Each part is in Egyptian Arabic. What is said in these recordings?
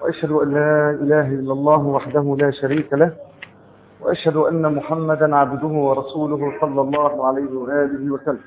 وأشهد أن لا إله إلا الله وحده لا شريك له وأشهد أن محمدا عبده ورسوله صلى الله عليه وآله وسلم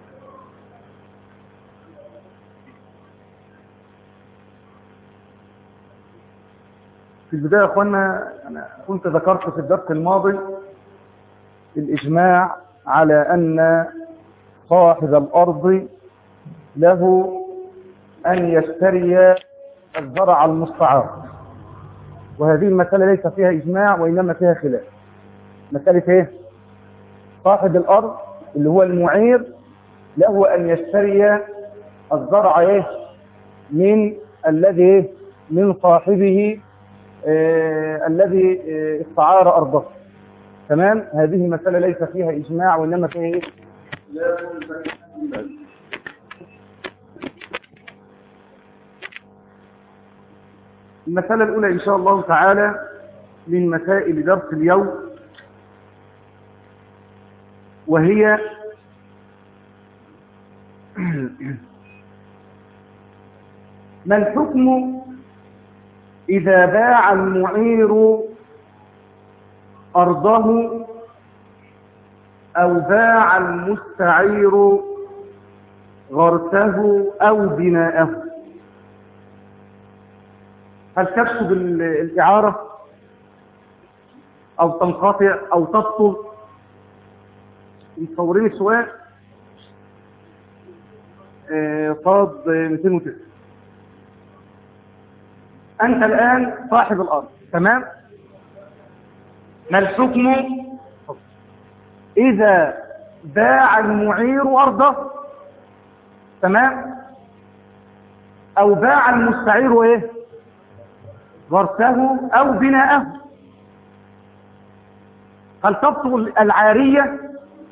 في البداية يا أخوانا أنا كنت ذكرت في الدرس الماضي الإجماع على أن صاحب الأرض له أن يشتري الزرع المستعار وهذه المسألة ليس فيها إجماع وإنما فيها خلاف مسألة إيه؟ صاحب الأرض اللي هو المعير له أن يشتري الزرع إيه؟ من الذي إيه؟ من صاحبه آه الذي آه استعار أرضه تمام هذه مسألة ليس فيها إجماع وإنما فيها إيه؟ المسألة الأولى إن شاء الله تعالى من مسائل درس اليوم وهي ما الحكم إذا باع المعير أرضه أو باع المستعير غرسه أو بناءه هل تكتب الإعارة أو تنقطع أو تبطل مصورين السؤال صاد 209 أنت الآن صاحب الأرض تمام ما الحكم إذا باع المعير أرضه تمام أو باع المستعير إيه غرسه أو بناءه هل تبطل العارية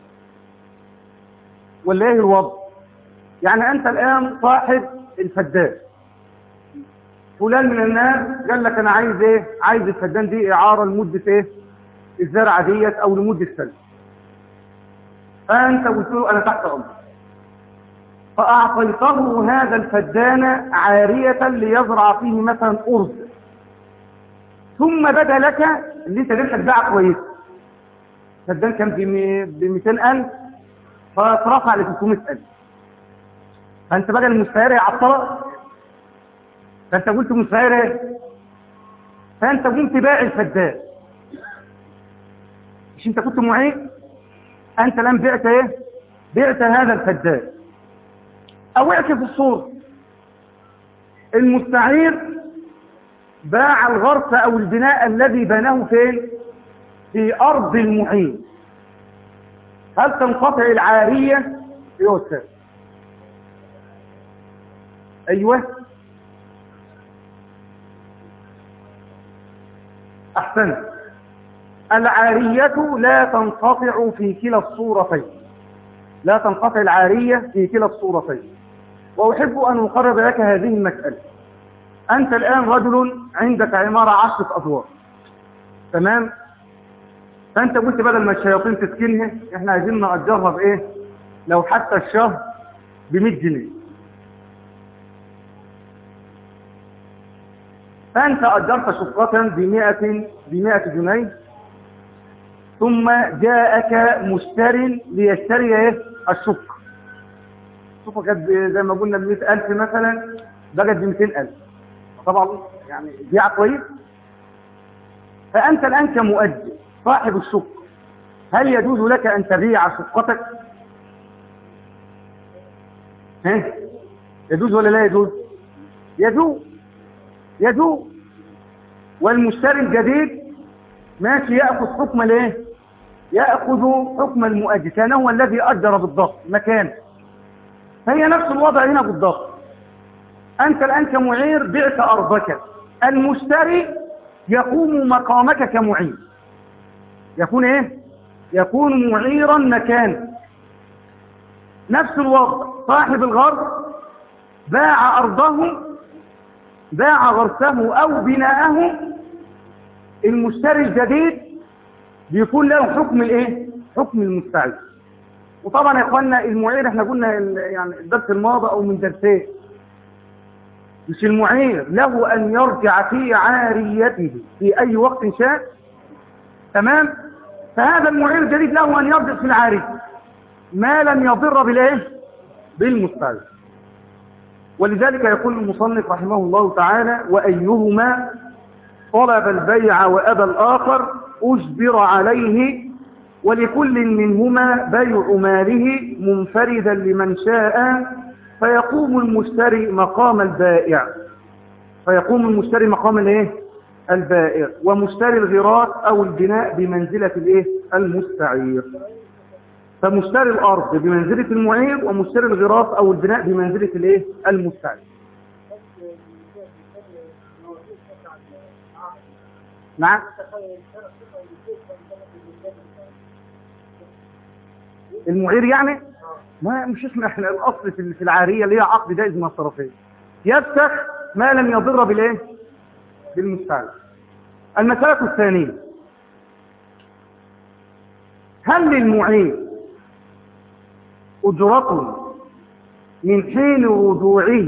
ولا ايه الوضع يعني أنت الآن صاحب الفدان فلان من الناس قال لك أنا عايز إيه عايز الفدان دي إعارة لمدة إيه الزرعة ديت أو لمدة سنة فأنت قلت له أنا تحت أمر فأعطيته هذا الفدان عارية ليزرع فيه مثلا أرز ثم بدا لك اللي انت جبتك بيعه كويس فالدان كان ب 200000 فاترفع ل 300000 فانت بقى المستعير يعطلك فانت قلت مستعير ايه فانت قمت بايع الفدان مش انت كنت معين انت لم بعت ايه بعت هذا الفدان او اعكس الصوره المستعير باع الغرس او البناء الذي بناه فين في ارض المعين هل تنقطع العارية يوسف ايوه احسنت العارية لا تنقطع في كلا الصورتين لا تنقطع العارية في كلا الصورتين وأحب أن أقرب لك هذه المسألة أنت الآن رجل عندك عمارة عشرة أدوار تمام فأنت قلت بدل ما الشياطين تسكنها إحنا عايزين نأجرها بإيه لو حتى الشهر ب 100 جنيه فأنت أجرت شقة ب 100 ب 100 جنيه ثم جاءك مشتري ليشتري إيه الشقة الشقة كانت زي ما قلنا ب 100000 مثلا بقت ب 200000 طبعا يعني بيع كويس فأنت الآن كمؤجر صاحب الشقة هل يجوز لك أن تبيع شقتك ها يجوز ولا لا يجوز يجوز يجوز والمشتري الجديد ماشي يأخذ حكم الايه يأخذ حكم المؤجر كان هو الذي أجر بالضبط مكان فهي نفس الوضع هنا بالضبط أنت الآن كمعير بعت أرضك المشتري يقوم مقامك كمعير يكون إيه؟ يكون معيرا مكان نفس الوضع صاحب الغرب باع أرضه باع غرسه أو بناءه المشتري الجديد بيكون له حكم الايه حكم المستعير وطبعا يا اخوانا المعير احنا قلنا يعني الدرس الماضي او من درسين مش المعير له أن يرجع في عاريته في أي وقت شاء تمام فهذا المعير الجديد له أن يرجع في العارية ما لم يضر بالايه بالمستعير ولذلك يقول المصنف رحمه الله تعالى وأيهما طلب البيع وأبى الآخر أجبر عليه ولكل منهما بيع ماله منفردا لمن شاء فيقوم المشتري مقام البائع فيقوم المشتري مقام الايه البائع ومشتري الغراس او البناء بمنزلة الايه المستعير فمشتري الارض بمنزلة المعير ومشتري الغراس او البناء بمنزلة الايه المستعير نعم المعير يعني ما مش اسمه احنا الاصل في في العاريه اللي هي عقد جائز من الطرفين يفسخ ما لم يضر بالايه بالمستعمل المساله الثانيه هل للمعير اجره من حين رجوعه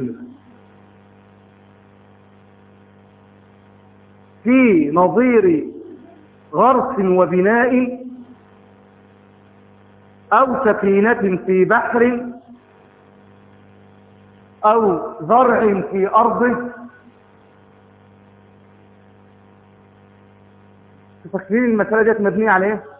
في نظير غرس وبناء أو سفينة في بحر أو زرع في أرضه تفكرين المسألة ديت مبنية على ايه؟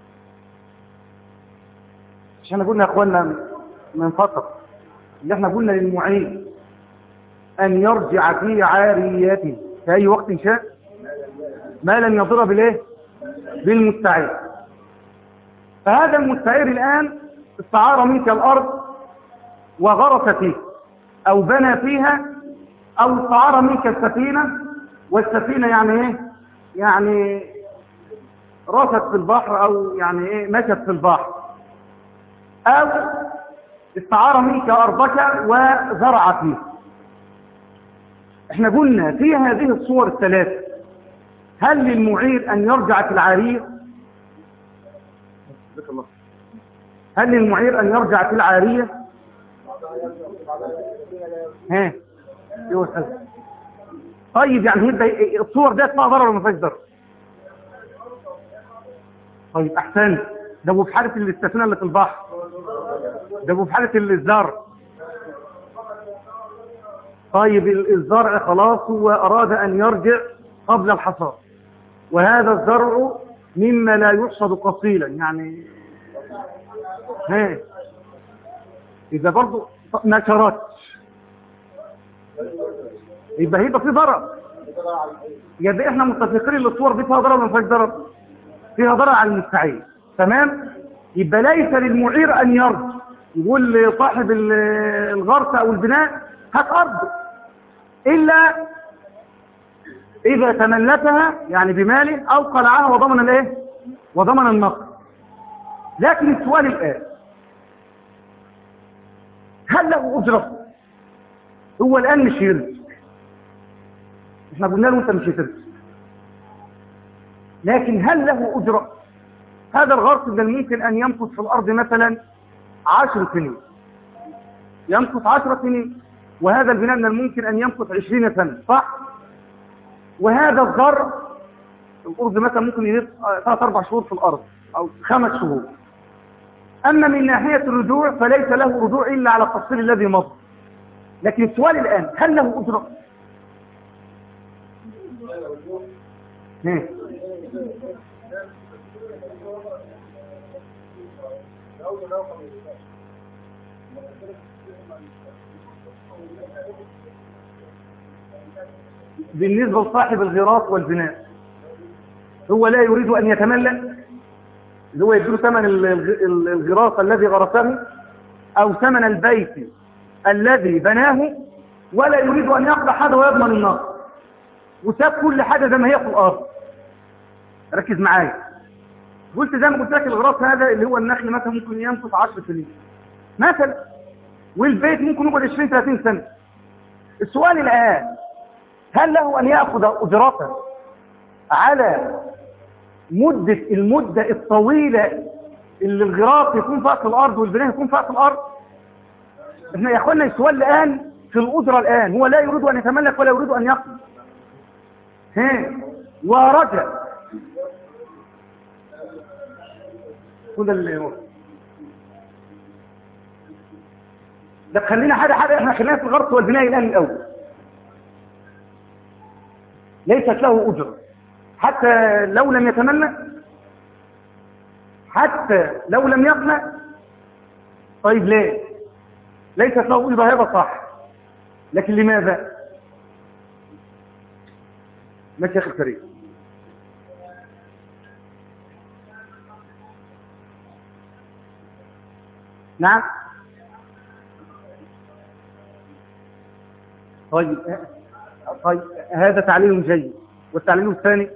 مش احنا قلنا يا اخوانا من فترة اللي احنا قلنا للمعين أن يرجع في عاريته في أي وقت شاء ما لم يضر بالايه؟ بالمستعير فهذا المستعير الآن استعار منك الأرض وغرس فيه أو بنى فيها أو استعار منك السفينة والسفينة يعني إيه؟ يعني رست في البحر أو يعني إيه مشت في البحر أو استعار منك أرضك وزرع فيه احنا قلنا في هذه الصور الثلاثة هل للمعير أن يرجع في العارية الله هل للمعير أن يرجع في العارية ها طيب يعني هي الصور ده فيها ضرر ولا ما فيهاش ضرر طيب احسن ده في حاله السفينه اللي في البحر ده في حاله الزرع طيب الزرع خلاص هو اراد ان يرجع قبل الحصاد وهذا الزرع مما لا يحصد قصيلا يعني ها اذا برضو نشرت يبقى هيبقى في ضرر يبقى احنا متفقين ان الصور دي فيها ضرر ولا ما فيهاش ضرر فيها ضرر على المستعين تمام يبقى ليس للمعير ان يرد يقول لصاحب الغرس او البناء هات ارض الا اذا تملكها يعني بمال او قلعها وضمن الايه وضمن النقد لكن السؤال الان هل له اجره هو الان مش يرد احنا قلنا له انت مش هترد لكن هل له اجره هذا الغرس من الممكن ان يمكث في الارض مثلا عشر سنين يمكث عشر سنين وهذا البناء من الممكن ان يمكث عشرين سنة صح وهذا الزرع الأرض مثلا ممكن يجيب ثلاث أربع شهور في الأرض أو خمس شهور أما من ناحية الرجوع فليس له رجوع إلا على التفصيل الذي مضى لكن السؤال الآن هل له أجرة؟ بالنسبة لصاحب الغراس والبناء هو لا يريد أن يتملك اللي هو يديله ثمن الغراس الذي غرسه أو ثمن البيت الذي بناه ولا يريد أن يقضى حاجة ويضمن النار وساب كل حاجة زي ما هي في الأرض ركز معايا قلت زي ما قلت لك الغراس هذا اللي هو النخل مثلا ممكن ينقص 10 سنين مثلا والبيت ممكن يقعد 20 30 سنة السؤال الآن هل له أن يأخذ أجرته على مدة المدة الطويلة اللي الغراس يكون فيها في الأرض والبناء يكون فيها في الأرض احنا يا اخوانا السؤال الآن في الأجرة الآن هو لا يريد أن يتملك ولا يريد أن يقضي ها ورجع هذا اللي هو ده خلينا حاجة حاجة احنا خلينا في الغرس والبناء الآن الأول ليست له أجرة حتى لو لم يتملك حتى لو لم يقنع طيب ليه ليست له أجرة هذا صح لكن لماذا ماشي يا أخي الكريم نعم طيب طيب هذا تعليل جيد والتعليل الثاني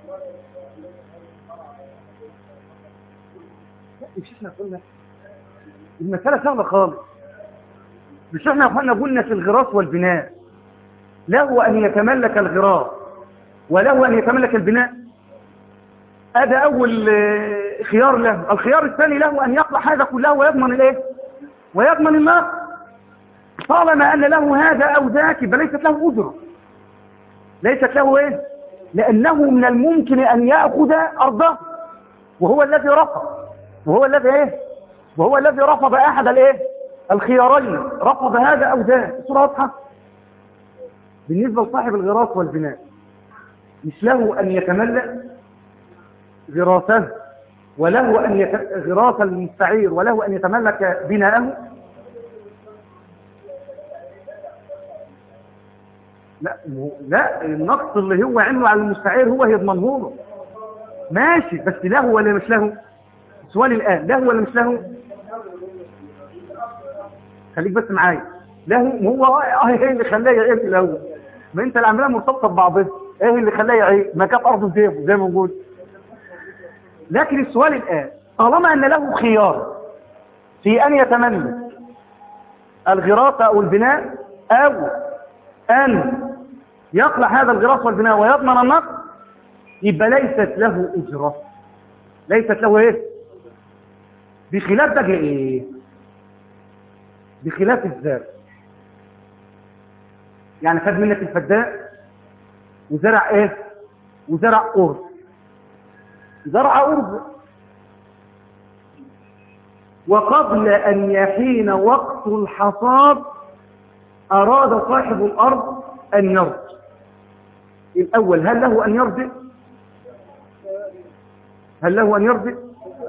لا مش احنا قلنا المسألة سهلة خالص مش احنا قلنا قلنا في الغراس والبناء له أن يتملك الغراس وله أن يتملك البناء هذا أول آه، خيار له الخيار الثاني له أن يقلع هذا كله ويضمن الايه ويضمن النار طالما أن له هذا أو ذاك فليست له أجرة ليست له إيه لأنه من الممكن أن يأخذ أرضه وهو الذي رفض وهو الذي إيه وهو الذي رفض أحد الإيه الخيارين رفض هذا أو ذاك الصورة واضحة بالنسبة لصاحب الغراس والبناء مش له أن يتملك غراسه وله أن يت... غراس المستعير وله أن يتملك بناءه لا مو- لا النقص اللي هو عمله على المستعير هو يضمنه له ماشي بس له ولا مش له السؤال الآن له ولا مش له خليك بس معايا له ما هو اه ايه اللي خلاه يعيب في الاول ما انت اللي عاملها مرتبطه ببعضها ايه اللي خلاه يعيب ما كانت ارضه في جيبه زي ما بنقول لكن السؤال الآن طالما أن له خيار في أن يتملك الغراس أو البناء أو أن يقلع هذا الغراس والبناء ويضمن النقص يبقى ليست له أجرة ليست له إيه بخلاف بقى إيه بخلاف الزرع يعني خد منك الفداء وزرع إيه وزرع أرز زرع أرز وقبل أن يحين وقت الحصاد أراد صاحب الأرض أن يرد الأول هل له أن يرد هل له أن يرد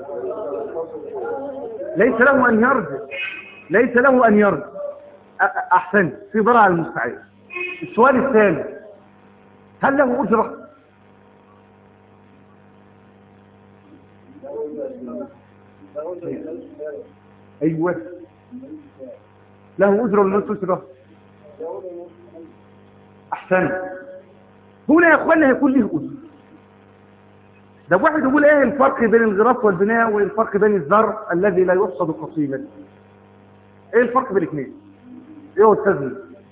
ليس له أن يرد ليس له أن يرد أ- أحسن في ضرع المستعير السؤال الثاني هل له أجرة أيوة له أجرة ولا له أجرة أحسن هنا يا أخوانا هيكون له أجرة ده واحد يقول ايه الفرق بين الغراس والبناء والفرق بين الزرع الذي لا يحصد قصيما ايه الفرق بين الاثنين ايه هو استاذنا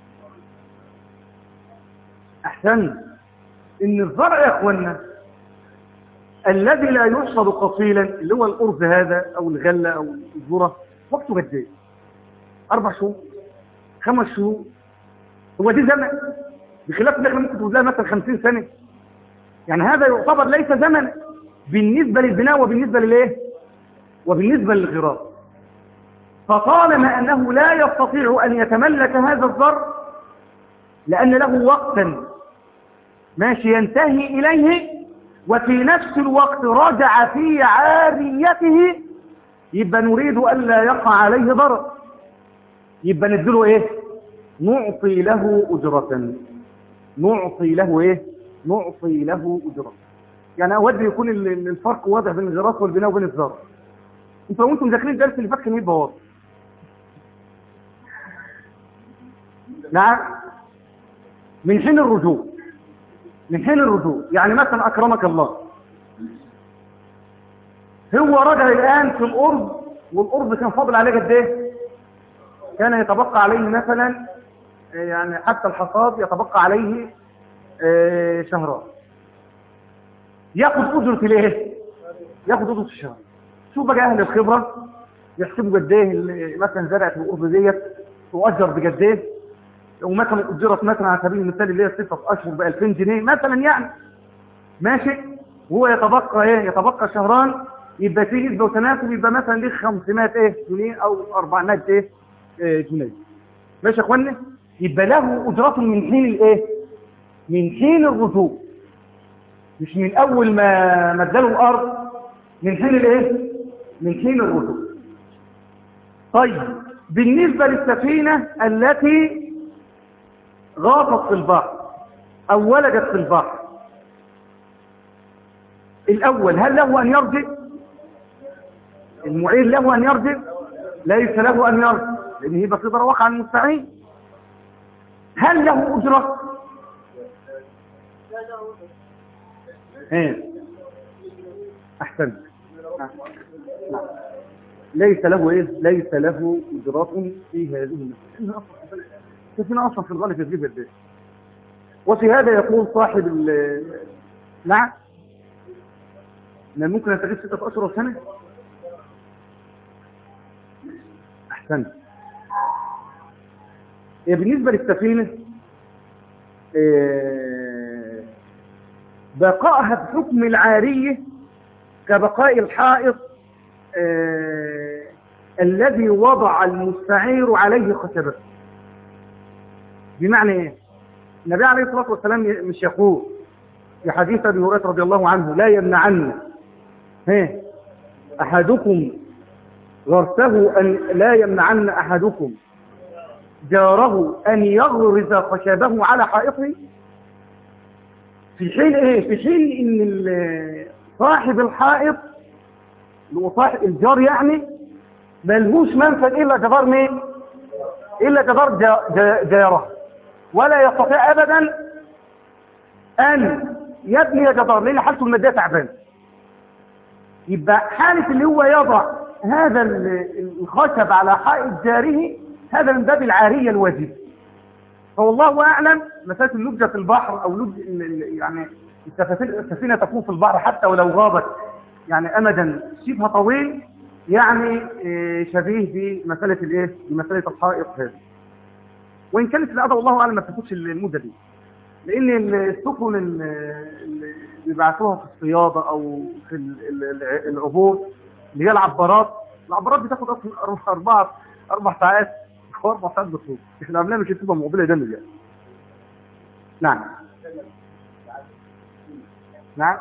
احسن ان الزرع يا اخوانا الذي لا يحصد قصيلا اللي هو الارز هذا او الغله او الذره وقته قد ايه اربع شهور خمس شهور هو دي زمن بخلاف ان احنا ممكن تقول لها مثلا 50 سنه يعني هذا يعتبر ليس زمن بالنسبة للبناء وبالنسبة للايه وبالنسبة للغراس فطالما أنه لا يستطيع أن يتملك هذا الزر لأن له وقتا ماشي ينتهي إليه وفي نفس الوقت رجع في عاريته يبقى نريد ألا يقع عليه ضرر يبقى نديله إيه نعطي له أجرة نعطي له إيه نعطي له أجرة يعني أود يكون ال- ال- الفرق واضح بين الغراس والبناء وبين الزرع انتوا لو انتم مذاكرين الدرس اللي فات كان يبقى واضح نعم من حين الرجوع من حين الرجوع يعني مثلا أكرمك الله هو رجع الآن في القرب والقرب كان فاضل عليه قد ايه كان يتبقى عليه مثلا آه، يعني حتى الحصاد يتبقى عليه آه، شهران ياخد اجره الايه ياخد اجره الشهر شوف بقى اهل الخبره يحسبوا قد ايه اللي مثلا زرعت الارض ديت تؤجر بقد ايه لو مثلا اجرت مثلا على سبيل المثال اللي هي ستة اشهر ب 2000 جنيه مثلا يعني ماشي وهو يتبقى ايه يتبقى شهران يبقى في نسبه وتناسب يبقى مثلا ليه 500 ايه جنيه او 400 ايه, إيه جنيه ماشي يا اخوانا يبقى له اجرته من حين الايه من حين الرجوع مش من اول ما مدلوا الارض من حين الايه من حين الرجوع طيب بالنسبة للسفينة التي غاصت في البحر او ولجت في البحر الاول هل له ان يرجع المعير له ان يرجع ليس له ان يرجع لان هي بصيدة وقع المستعين هل له اجرة ايه احسنت ليس له ايه ليس له اجرة في هذه المسألة سفينة اصلا في الغالب تجيب البيت وفي هذا يقول صاحب ال نعم من ممكن ان تغيب ستة اشهر سنة احسنت إيه بالنسبة للسفينة إيه بقائها بحكم العارية كبقاء الحائط إيه الذي وضع المستعير عليه خشبه بمعنى ايه النبي عليه الصلاة والسلام مش يقول في حديث ابي هريره رضي الله عنه لا يمنعن ها احدكم غرسه ان لا يمنعن احدكم جاره ان يغرز خشبه على حائطه في حين ايه في حين ان صاحب الحائط اللي هو صاحب الجار يعني ملهوش منفذ الا جدار مين الا جدار جاره ولا يستطيع ابدا ان يبني جدار لان حالته الماديه تعبانه يبقى حاله اللي هو يضع هذا الخشب على حائط جاره هذا من باب العاريه الواجب فوالله اعلم مساله اللجه في البحر او لج يعني السفينه تكون في البحر حتى ولو غابت يعني امدا شبه طويل يعني شبيه بمساله الايه بمساله الحائط هذه وان كانت الادب والله اعلم ما بتاخدش المده دي لان السفن اللي بيبعثوها في الصياده او في العبور اللي هي العبارات العبارات بتاخد اصلا اربع اربع ساعات او اربع ساعات بتوصل احنا عملنا مش تبقى مقبله دم يعني نعم نعم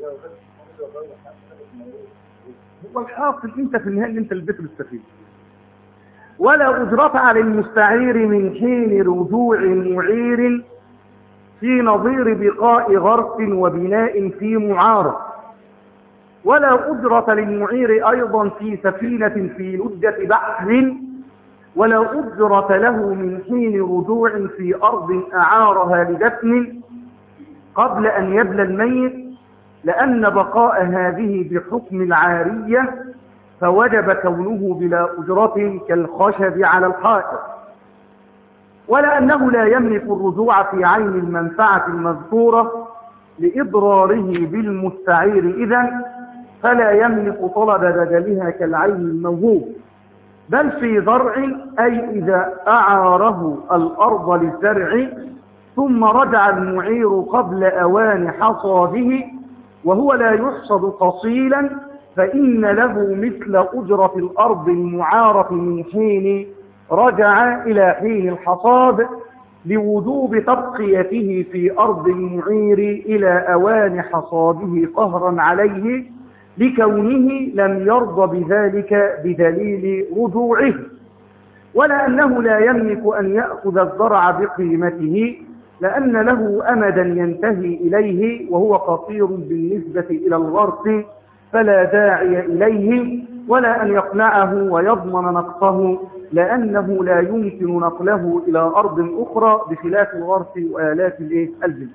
هو الحاصل انت في النهايه انت اللي بيت بالسفينه ولا أجرة على المستعير من حين رجوع معير في نظير بقاء غرس وبناء في معارض ولا أجرة للمعير أيضا في سفينة في لجة بحر ولا أجرة له من حين رجوع في أرض أعارها لدفن قبل أن يبلى الميت لأن بقاء هذه بحكم العارية فوجب كونه بلا أجرة كالخشب على الحائط ولا أنه لا يملك الرجوع في عين المنفعة المذكورة لإضراره بالمستعير إذن فلا يملك طلب بدلها كالعين الموهوب بل في زرع أي إذا أعاره الأرض للزرع ثم رجع المعير قبل أوان حصاده وهو لا يحصد فصيلا فإن له مثل أجرة الأرض المعارة من حين رجع إلى حين الحصاد لوجوب تبقيته في أرض المعير إلى أوان حصاده قهرا عليه لكونه لم يرضى بذلك بدليل رجوعه ولا أنه لا يملك أن يأخذ الزرع بقيمته لأن له أمدا ينتهي إليه وهو قصير بالنسبة إلى الغرس فلا داعي إليه ولا أن يقنعه ويضمن نقصه لأنه لا يمكن نقله إلى أرض أخرى بخلاف الغرس وآلات الجنس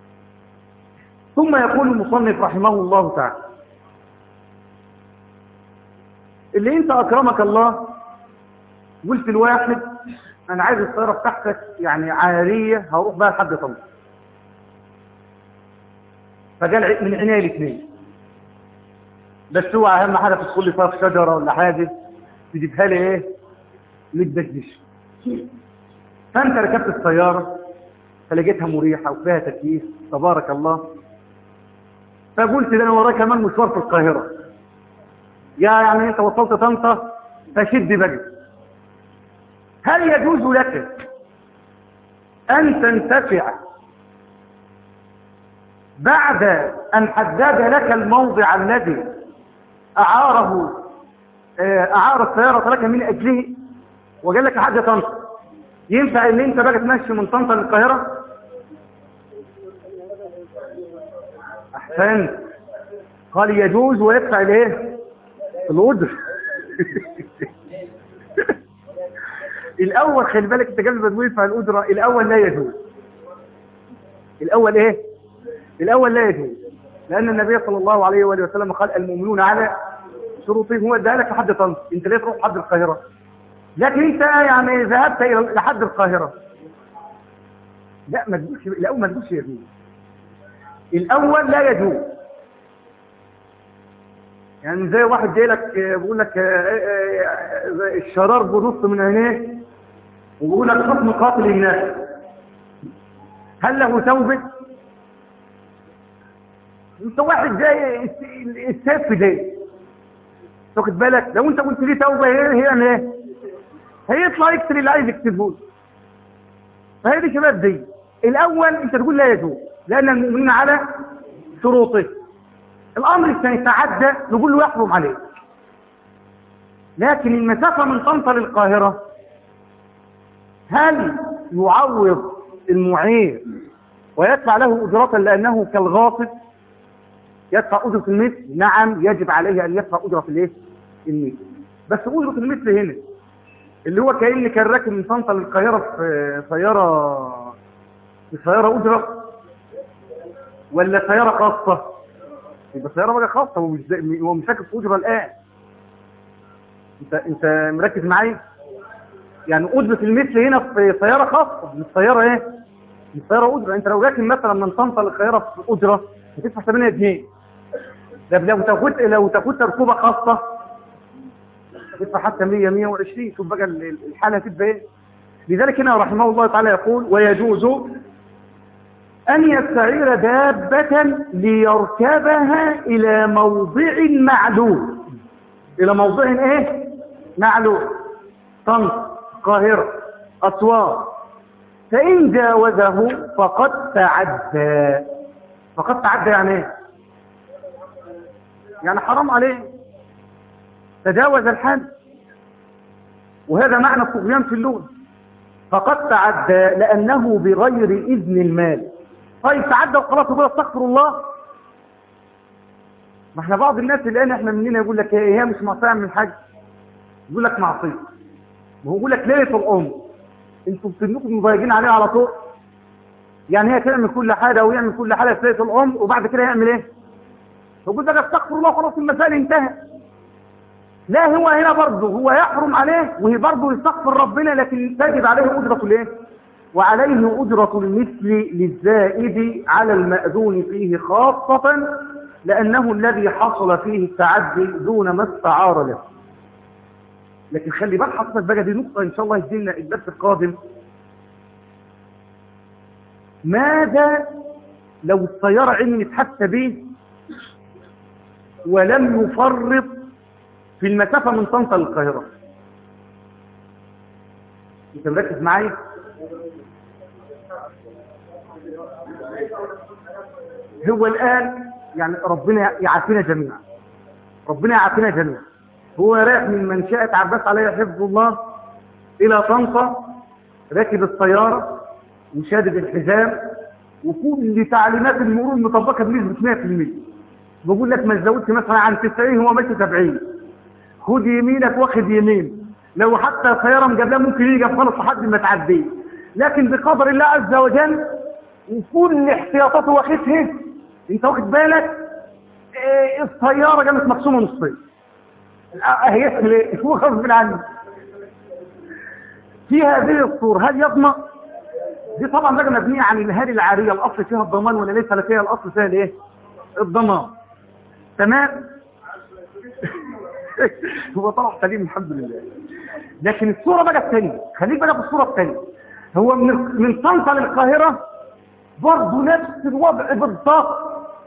ثم يقول المصنف رحمه الله تعالى اللي انت أكرمك الله قلت الواحد أنا عايز السيارة بتاعتك يعني عارية هروح بها لحد طنطا فقال من عينيه الاثنين بس هو اهم حاجه تدخل لي فيها شجره ولا حاجه تجيبها لي ايه متدشدش فانت ركبت السيارة فلقيتها مريحة وفيها تكييف تبارك الله فقلت ده انا ورايا كمان مشوار في القاهرة يا يعني انت وصلت طنطا فشد بقى هل يجوز لك ان تنتفع بعد ان حدد لك الموضع الذي اعاره اعار السيارة لك من اجله وقال لك حاجة طنطا ينفع ان انت بقى تمشي من طنطا للقاهرة احسنت قال يجوز ويدفع الايه الأجر الأول خلي بالك انت قبل ما تقول يدفع الأجرة الأول لا يجوز الأول إيه؟ الأول لا يجوز لأن النبي صلى الله عليه وآله وسلم قال المؤمنون على شروطهم هو اداها لك لحد طنطا انت ليه تروح لحد القاهرة لكن انت يعني ذهبت الى لحد القاهرة لا ما تقولش الأول ما تقولش يجوز الأول لا يجوز يعني زي واحد جاي لك بيقول لك الشرار بنص من عينيه وبيقول لك حكم قاتل الناس هل له توبه انت واحد جاي السيف جاي تاخد بالك لو انت قلت لي توبه هي هي ايه هيطلع يكتب اللي عايز يكتبه فهي دي شباب دي الاول انت تقول لا يجوز لان المؤمنين على شروطه الامر الثاني تعدى نقول له يحرم عليه لكن المسافة من طنطا للقاهرة هل يعوض المعير ويدفع له أجرة لأنه كالغاصب يدفع أجرة المثل نعم يجب عليه أن يدفع أجرة الايه المثل بس أجرة المثل هنا اللي هو كأن كان راكب من طنطا للقاهرة في سيارة في سيارة أجرة ولا سيارة خاصة يبقى سيارة بقى خاصة هو مش هو مش راكب في أجرة الآن انت انت مركز معايا يعني أجرة المثل هنا في سيارة خاصة مش سيارة ايه مش سيارة أجرة انت لو راكب مثلا من طنطا للقاهرة في أجرة هتدفع 8 جنيه ده لو تاخد لو تاخد تركوبة خاصة تدفع حتى 100 120 شوف بقى الحالة هتبقى ايه لذلك هنا رحمه الله تعالى يقول ويجوز أن يستعير دابة ليركبها إلى موضع معلوم إلى موضع إيه؟ معلوم طنط قاهرة أسوار فإن جاوزه فقد تعدى فقد تعدى يعني إيه؟ يعني حرام عليه تجاوز الحد وهذا معنى الطغيان في اللغة فقد تعدى لأنه بغير إذن المال طيب تعدى وخلاص يقول استغفر الله ما احنا بعض الناس الان احنا مننا يقول لك هي مش معصيه من الحاج يقول لك معصيه ما هو يقول لك ليله الام انتوا بتنكم مضايقين عليها على طول يعني هي تعمل كل حاجه ويعمل كل حاجه في ليله الام وبعد كده يعمل ايه يقول لك استغفر الله خلاص المسائل انتهت لا هو هنا برضه هو يحرم عليه وهي برضه يستغفر ربنا لكن تجب عليه اجره الايه وعليه أجرة المثل للزائد على المأذون فيه خاصة لأنه الذي حصل فيه التعدي دون ما استعار له لكن خلي بالك حصلت بقى دي نقطة إن شاء الله يدينا الدرس القادم ماذا لو السيارة علمت حتى به ولم يفرط في المسافة من طنطا للقاهرة انت مركز معايا هو الآن يعني ربنا يعافينا جميعا ربنا يعافينا جميعا هو رايح من منشأة عباس عليه حفظ الله إلى طنطا راكب السيارة وشادد الحزام وكل تعليمات المرور مطبقة بنسبة 100% بقول لك ما تزودش مثلا عن 90 هو ماشي 70 خد يمينك واخد يمين لو حتى سيارة مجابلة ممكن يجي خالص لحد ما تعديه لكن بقدر الله عز وجل وكل احتياطاته واخدها انت واخد بالك ايه السيارة جابت مقسومة نصين هيحصل ايه هو غصب عنه في هذه الصورة هل يضمن دي طبعا بقى مبنية عن الهالي العارية الاصل فيها الضمان ولا ليس فيها الاصل فيها الايه الضمان تمام هو طلع سليم الحمد لله لكن الصورة بقى الثانية خليك بقى في الصورة الثانية هو من من طنطا للقاهرة برضه نفس الوضع بالضبط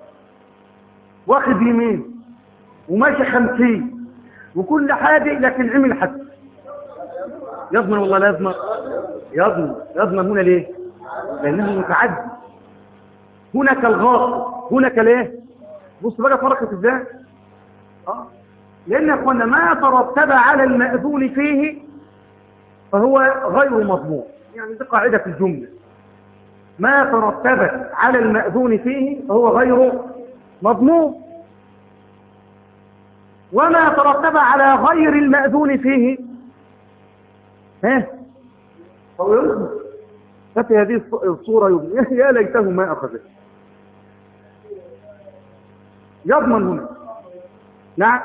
واخد يمين وماشي خمسين وكل حاجة لكن عمل حد يضمن والله لا يضمن يضمن يضمن هنا ليه لأنه متعدي هناك الغاص هناك ليه بص بقى فرقت ازاي اه لان يا اخوانا ما ترتب على المأذون فيه فهو غير مضمون يعني دي قاعدة في الجملة ما ترتب على المأذون فيه فهو غير مضمون وما ترتب على غير المأذون فيه ها فهو يضمن ففي هذه الصورة يضمن يا ليته ما أخذه يضمن هنا نعم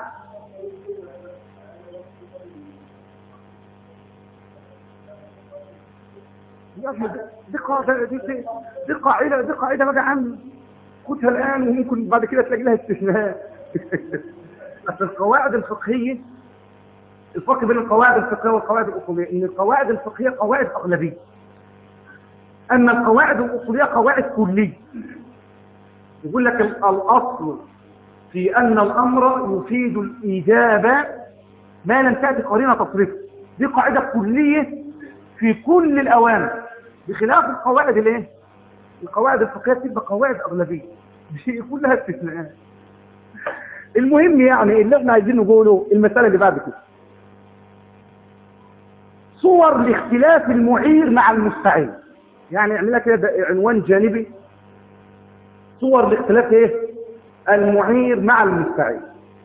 دي قاعدة دي, دي, دي قاعدة دي قاعدة بقى عم خدها الآن وممكن بعد كده تلاقي لها استثناء بس القواعد الفقهية الفرق بين القواعد الفقهية والقواعد الأصولية إن القواعد الفقهية قواعد أغلبية أما القواعد الأصولية قواعد كلية يقول لك الأصل في أن الأمر يفيد الإجابة ما لم تأتي قرينة تصرفه دي قاعدة كلية في كل الأوامر بخلاف القواعد الايه القواعد الفقهية تبقى قواعد أغلبية بشيء كلها استثناءات المهم يعني اللي احنا عايزين نقوله المسألة اللي بعد كده صور لاختلاف المعير مع المستعين يعني اعملها كده عنوان جانبي صور لاختلاف ايه المعير مع المستعين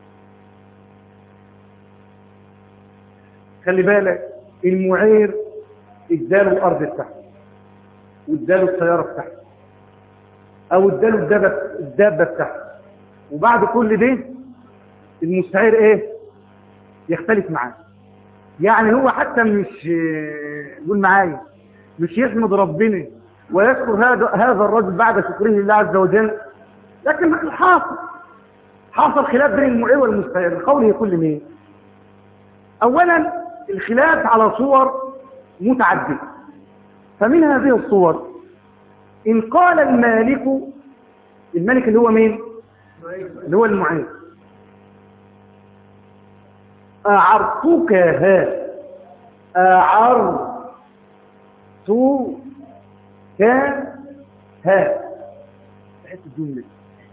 خلي بالك المعير اداله الارض بتاعته واداله السياره بتاعته او اداله الدابه الدابه بتاعته وبعد كل ده المستعير ايه يختلف معاه يعني هو حتى مش قول معايا مش يحمد ربنا ويشكر هذا هذا الرجل بعد شكره لله عز وجل لكن الحاصل حاصل خلاف بين المعير والمستعير قوله كل مين اولا الخلاف على صور متعددة فمن هذه الصور إن قال المالك الملك اللي هو مين اللي هو المعين أعرتكها أعرتكها تحس الجملة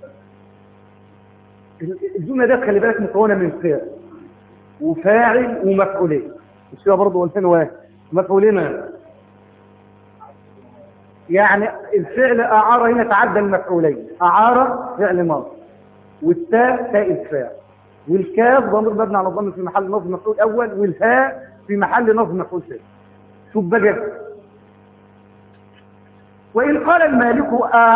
الجملة ده خلي بالك مكونة من فعل وفاعل ومفعولين مش كده برضه قلتين واحد مفعولين يعني الفعل أعار هنا تعدى المفعولين أعار فعل ماضي والتاء تاء الفاعل والكاف ضمير مبني على الضم في محل نصب مفعول أول والهاء في محل نصب مفعول ثاني شوف بقى وإن قال المالك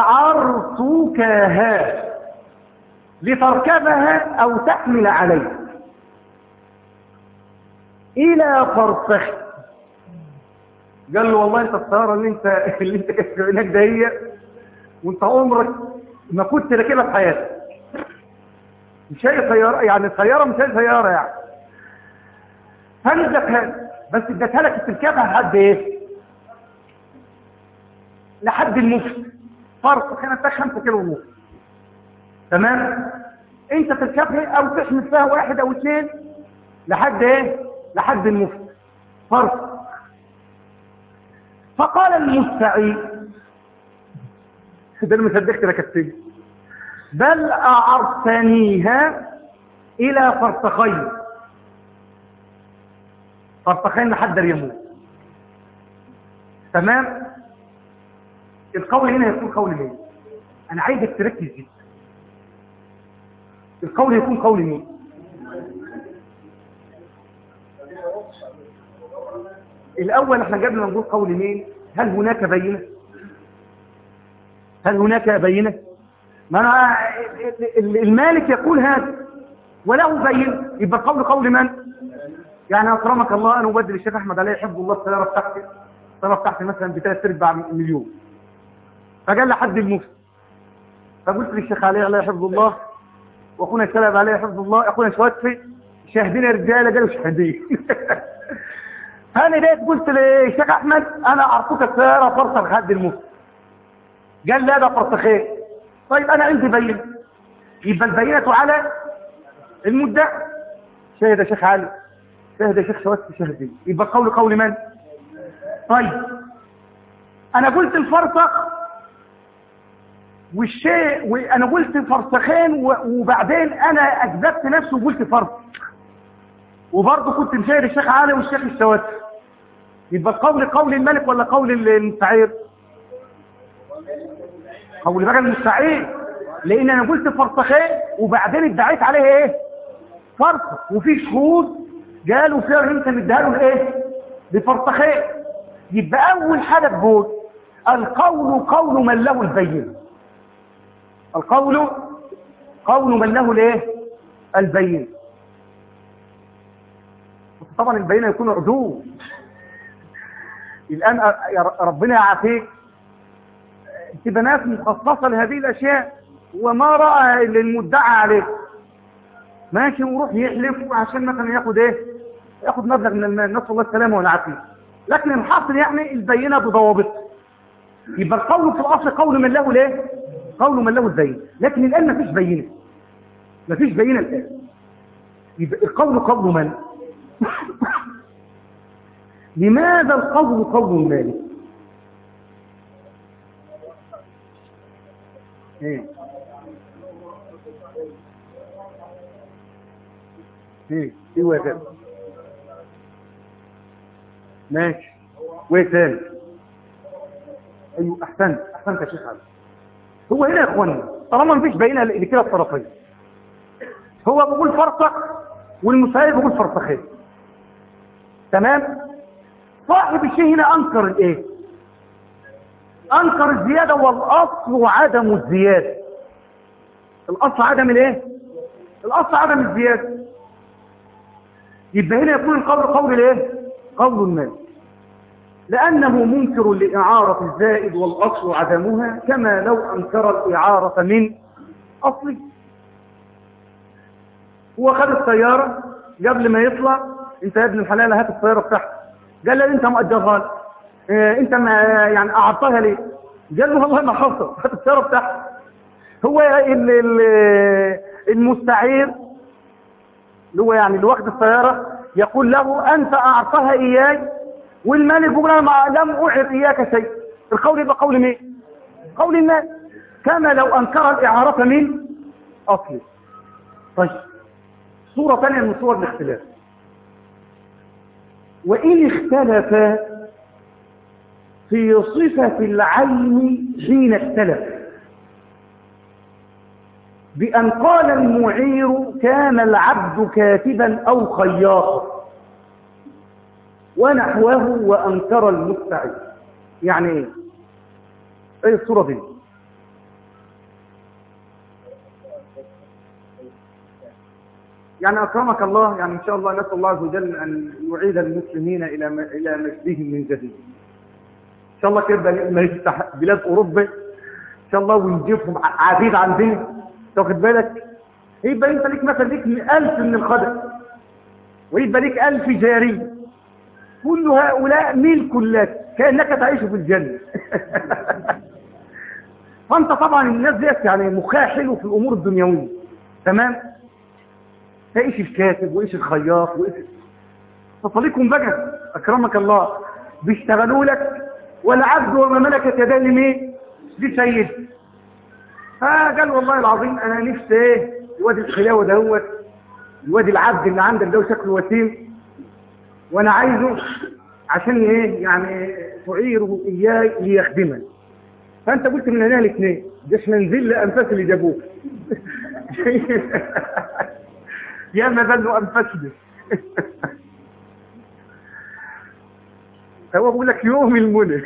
أعرتكها لتركبها أو تحمل عليها إلى فرسخ قال له والله انت السيارة اللي انت اللي انت كنت هناك ده هي وانت عمرك ما كنت راكبها في حياتك مش هي سيارة يعني السيارة مش هي سيارة يعني فنزك بس اديتها لك تركبها لحد ايه لحد المفت فرق كانت 5 كيلو ونص تمام انت تركبها او تحمل فيها واحد او اثنين لحد ايه لحد المفت فرق فقال المستعين ده انا مصدق كده كتب بل اعرتنيها الى فرسخين فرسخين لحد اليموت تمام القول هنا يكون قول مين انا عايزك تركز جدا القول يكون قول مين الاول احنا قبل ما نقول قول مين هل هناك بينه هل هناك بينه ما أنا المالك يقول هذا وله بين يبقى قول قول من يعني اكرمك الله انا ابدل الشيخ احمد عليه يحب الله السياره بتاعتي السياره بتاعتي مثلا بثلاث ارباع مليون فقال لحد المفتي فقلت للشيخ عليه الله يحفظ الله واخونا الشلب عليه يحفظ الله اخونا شواتفي شاهدين يا رجاله قالوا شاهدين انا جيت قلت للشيخ احمد انا اعطيك السياره فرصه لحد المفتي قال لا ده فرصخين طيب انا عندي بينه يبقى البينه على المدعي شاهد يا شيخ علي شاهد يا شيخ شوات شاهدين يبقى قول قول من طيب انا قلت الفرسخ والشيء وانا قلت فرسخين وبعدين انا اكذبت نفسي وقلت فرسخ وبرضه كنت مشاهد الشيخ علي والشيخ الشواتي يبقى قول قول الملك ولا قول المستعير قول بقى المستعير لان انا قلت فرسخين وبعدين ادعيت عليه ايه فرسخ وفي شهود قالوا فيها انت مديها له الايه بفرسخين يبقى اول حاجه تقول القول قول من له البينه القول قول من له الايه البينه طبعا البينه يكون عدو الان ربنا يعافيك تبقى ناس مخصصه لهذه الاشياء وما راى المدعى عليه ماشي ويروح يحلف عشان مثلا ياخد ايه ياخد مبلغ من المال نسال الله السلامه والعافيه لكن الحاصل يعني البينه بضوابط يبقى القول في الاصل قول من له ليه قول من له البين لكن الان مفيش بينه مفيش بينه الان يبقى القول قول من لماذا القول قول مالك ايه ايه ايه واجب ماشي وايه تاني ايوه احسنت احسنت يا شيخ علي هو هنا يا اخوانا طالما مفيش بينه لكلا الطرفين هو بيقول فرصه والمساعد بيقول فرصخين تمام صاحب الشيء هنا انكر الايه انكر الزياده والاصل عدم الزياده الاصل عدم الايه الاصل عدم الزياده يبقى هنا يكون القول قول الايه قول المال لأنه منكر لإعارة الزائد والأصل عدمها كما لو أنكر الإعارة من أصله هو خد السيارة قبل ما يطلع انت يا ابن الحلال هات السيارة بتاعتك قال له انت مؤجرها لي اه انت ما يعني أعطاها ليه قال له والله ما حصل هات السيارة بتاعتك هو ال ال المستعير اللي هو يعني اللي واخد السيارة يقول له أنت أعطاها إياي والمالك يقول أنا لم أعر إياك شيء القول يبقى قول مين قول الناس كما لو أنكر الإعارة من أصله طيب صورة ثانية من صور الاختلاف وإن اختلف في صفة العين حين اختلف بأن قال المعير كان العبد كاتبا أو خياطا ونحوه وأنكر المستعير يعني ايه ايه الصورة دي يعني أكرمك الله يعني إن شاء الله نسأل الله عز وجل أن يعيد المسلمين إلى إلى مجدهم من جديد إن شاء الله كده لما يفتح بلاد أوروبا إن شاء الله ونجيبهم عبيد عندنا تاخد بالك يبقى أنت ليك مثلا ليك ألف من الخدم ويبقى ليك ألف جاري كل هؤلاء ملك لك كأنك تعيش في الجنة فأنت طبعا الناس ديت يعني مخها حلو في الأمور الدنيوية تمام ايش الكاتب وايش الخياط وايش فصليكم بقى اكرمك الله بيشتغلوا لك والعبد وما ملكت يداه لمين لسيد فقال والله العظيم انا نفسي ايه الواد الخلاوه دهوت الواد العبد اللي عندك ده شكله وسيم وانا عايزه عشان ايه يعني تعيره اياي ليخدمني فانت قلت من هنا الاثنين ده احنا ننزل لانفاس اللي جابوك يا ما ذلوا أنفسنا هو بيقول لك يوم المنى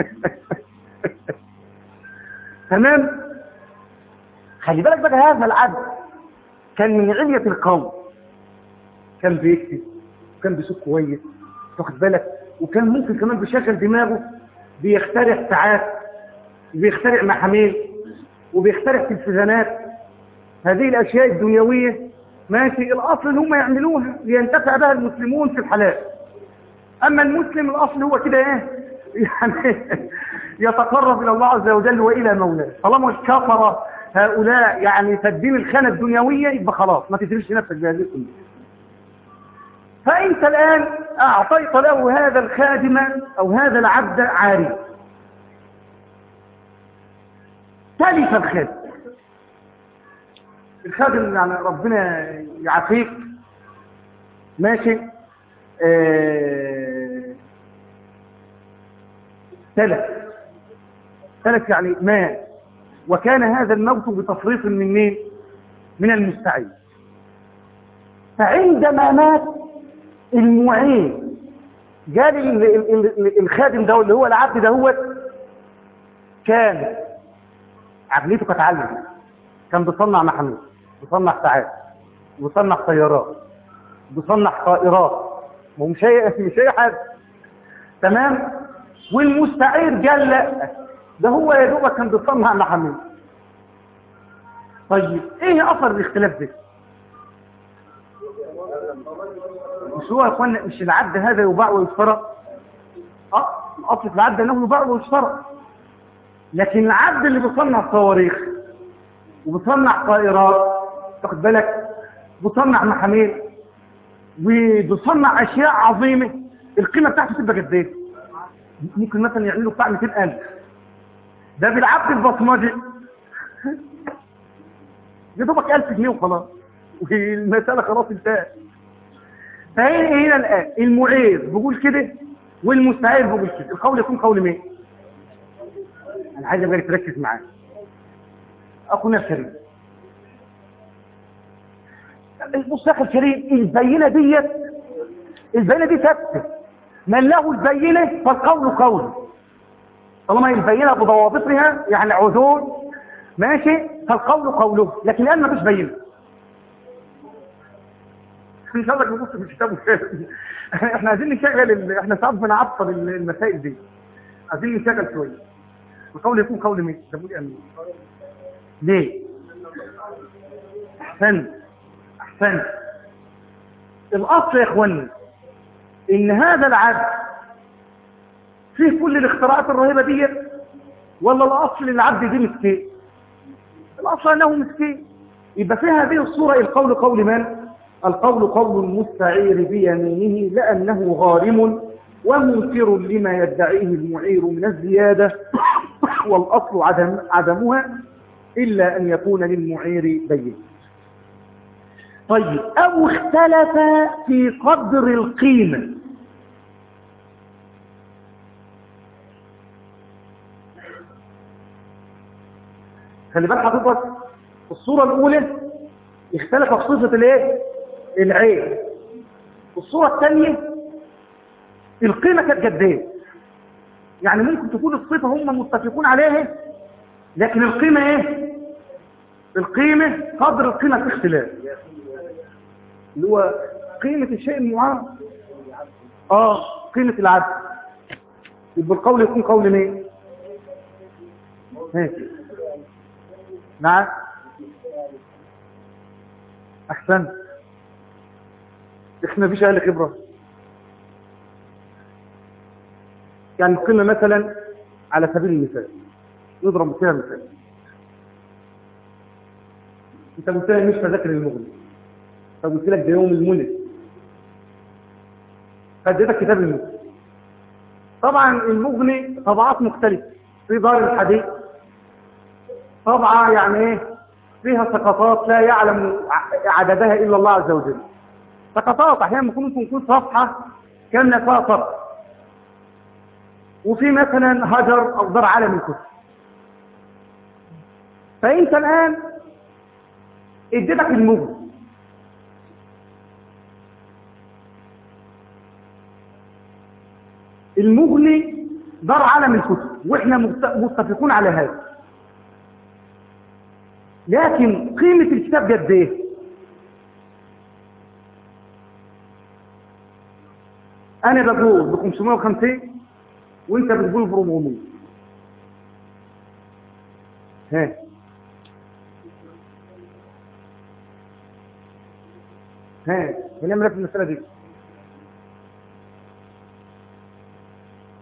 تمام خلي بالك بقى هذا العبد كان من علية القوم كان بيكتب وكان بيسوق كويس تاخد بالك وكان ممكن كمان بيشغل دماغه بيخترع ساعات وبيخترع محاميل وبيخترع تلفزيونات هذه الاشياء الدنيويه ماشي الاصل ان هم يعملوها لينتفع بها المسلمون في الحلال اما المسلم الاصل هو كده ايه يعني يتقرب الى الله عز وجل والى مولاه طالما كفر هؤلاء يعني تدين الخانه الدنيويه يبقى خلاص ما تدريش نفسك بهذه الامور فانت الان اعطيت له هذا الخادم او هذا العبد عاري تلف الخادم الخادم يعني ربنا يعافيك ماشي آه تلف تلف يعني مات وكان هذا الموت بتصريف من مين من المستعين فعندما مات المعين قال ال- ال- ال- الخادم ده اللي هو العبد ده هو كان عقليته كانت عاليه كان بيصنع محاميل بيصنع ساعات بيصنع سيارات بيصنع طائرات ما هو مش اي مش اي حد تمام والمستعير قال لا ده هو يا دوبك كان بيصنع محاميل طيب ايه اثر الاختلاف ده مش هو يا اخوانا مش العبد هذا يباع ويشترى اه اصل في العبد انه يباع ويشترى لكن العبد اللي بيصنع صواريخ وبيصنع طائرات تاخد بالك بيصنع محاميل وبيصنع اشياء عظيمه القيمه بتاعته تبقى قد ايه ممكن مثلا يعملوا بتاع 200000 ده بالعبد البصمجي يا دوبك 1000 جنيه وخلاص والمساله خلاص انتهت فهي هنا الان المعير بيقول كده والمستعير بيقول كده القول يكون قول مين انا عايز ابقى تركز معايا اخونا الكريم بص يا اخي الكريم البينه ديت البينه دي ثابته من له البينه فالقول قوله طالما البينه بضوابطها يعني عذول ماشي فالقول قوله لكن الان مفيش بينه ان شاء الله نبص في الكتاب احنا عايزين نشغل ال... احنا ساعات بنعطل المسائل دي عايزين نشغل شويه القول يكون قول مين ده بقول امين ليه احسنت احسنت الاصل يا اخواني ان هذا العبد فيه كل الاختراعات الرهيبه دي ولا الاصل العبد دي مسكين الاصل انه مسكين يبقى في هذه الصوره القول قول من القول قول المستعير بيمينه لانه غارم ومنكر لما يدعيه المعير من الزياده والاصل عدم عدمها الا ان يكون للمعير بين طيب او اختلف في قدر القيمه خلي بالك حضرتك الصورة الأولى اختلف في صفة الايه؟ العين الصورة الثانية القيمة كانت قد ايه؟ يعني ممكن تكون الصفة هم متفقون عليها لكن القيمة ايه؟ القيمة قدر القيمة في اختلاف اللي هو قيمة الشيء المعارض اه قيمة العبد يبقى القول يكون قول مين؟ ماشي نعم احسنت احنا مفيش اهل خبره يعني قلنا مثلا على سبيل المثال نضرب فيها مثال انت قلت لي مش فذاكر المغني فقلت لك ده يوم المولد فاديتك كتاب المغني طبعا المغني طبعات مختلفه في دار الحديث طبعا يعني ايه فيها سقطات لا يعلم عددها الا الله عز وجل سقطات احيانا ممكن ممكن تكون صفحه كامله فيها سطر وفي مثلا هجر او دار عالم الكتب فانت الان اديتك المغني المغني دار عالم الكتب واحنا متفقون على هذا لكن قيمة الكتاب قد ايه انا بقول ب 550 وانت بتقول ب 400 ها ها هنعمل ايه في المسألة دي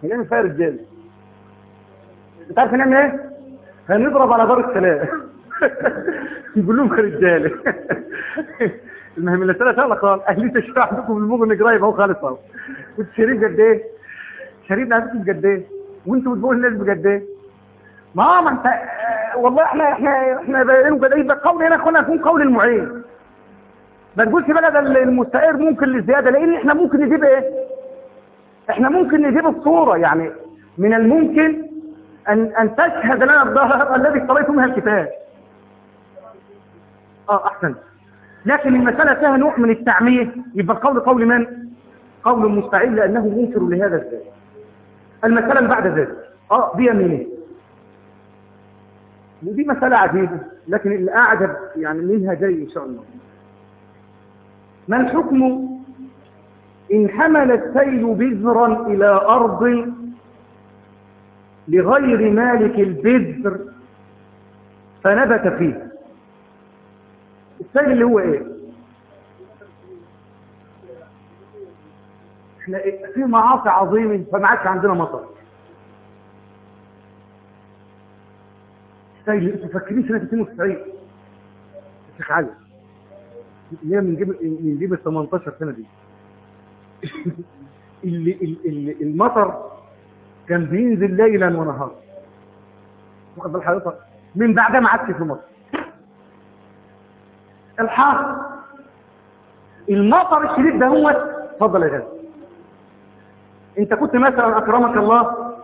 هنعمل فيها رجاله انت عارف هنعمل ايه هنضرب على دار السلام نقول لهم رجاله المهم اللي ثلاث شغله خالص اهلي تشرح عندكم المغني قريب اهو خالص اهو كنت شريف قد ايه شريف عندكم قد ايه وانتوا بتقولوا الناس قد ايه ما ما انت آه، والله احنا احنا احنا باينين قد ايه قول هنا اخوانا يكون قول المعين ما تقولش بقى ده المستعير ممكن للزياده لان احنا ممكن نجيب ايه احنا ممكن نجيب الصوره يعني من الممكن ان ان تشهد لنا الظهر الذي اقتريت منها الكتاب اه احسن لكن المسألة فيها نوع من التعمية يبقى القول قول من؟ قول المستعير لأنه منكر لهذا الذات المسألة اللي بعد ذلك اه بيمينه ودي مسألة عجيبة لكن اللي أعجب يعني منها جاي إن شاء الله ما الحكم إن حمل السيل بذرا إلى أرض لغير مالك البذر فنبت فيه السيل اللي هو ايه احنا إيه؟ في معاصي عظيمة فما عادش عندنا مطر السيل انتوا فاكرين سنة 92 الشيخ علي اللي هي من جيب من جيب ال 18 سنة دي اللي اللي المطر كان بينزل ليلا ونهارا واخد بال حضرتك من بعدها ما عادش في مصر الحار المطر الشديد ده هو اتفضل يا غالي انت كنت مثلا اكرمك الله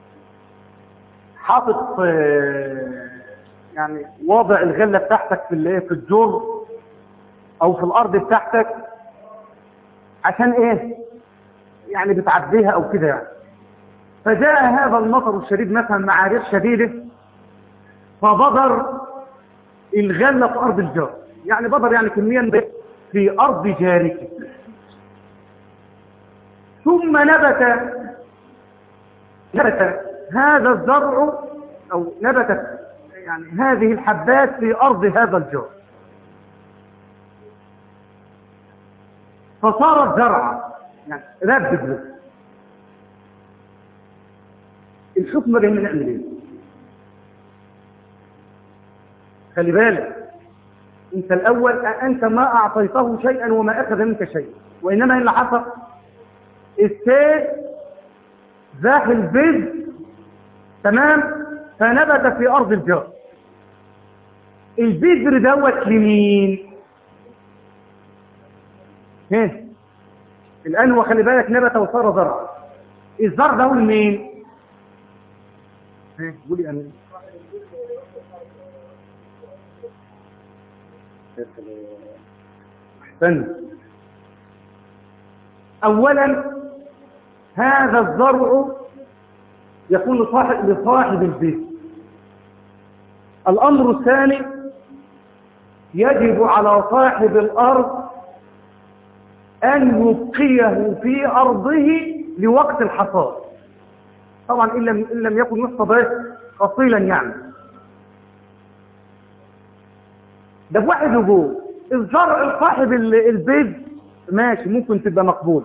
حاطط آه، يعني واضع الغله بتاعتك في الايه في الجر او في الارض بتاعتك عشان ايه يعني بتعديها او كده يعني فجاء هذا المطر الشديد مثلا مع ريح شديده فبدر الغله في ارض الجار يعني بدر يعني كميا في ارض جارك ثم نبت نبت هذا الزرع او نبتت يعني هذه الحبات في ارض هذا الجار فصارت زرعا يعني ربد له الحكم ده من نعمل ايه خلي بالك انت الاول انت ما اعطيته شيئا وما اخذ منك شيئا وانما اللي حصل السيف زاح البذ تمام فنبت في ارض الجار البذر دوت لمين ايه الان هو خلي بالك نبت وصار زرع الزرع ده هو لمين ايه قولي انا احسنت اولا هذا الزرع يكون صاحب لصاحب البيت الامر الثاني يجب على صاحب الارض ان يبقيه في ارضه لوقت الحصاد طبعا ان لم, إن لم يكن يحصد قصيلا يعني ده بواحد وجوه الزرع صاحب البيت ماشي ممكن تبقى مقبول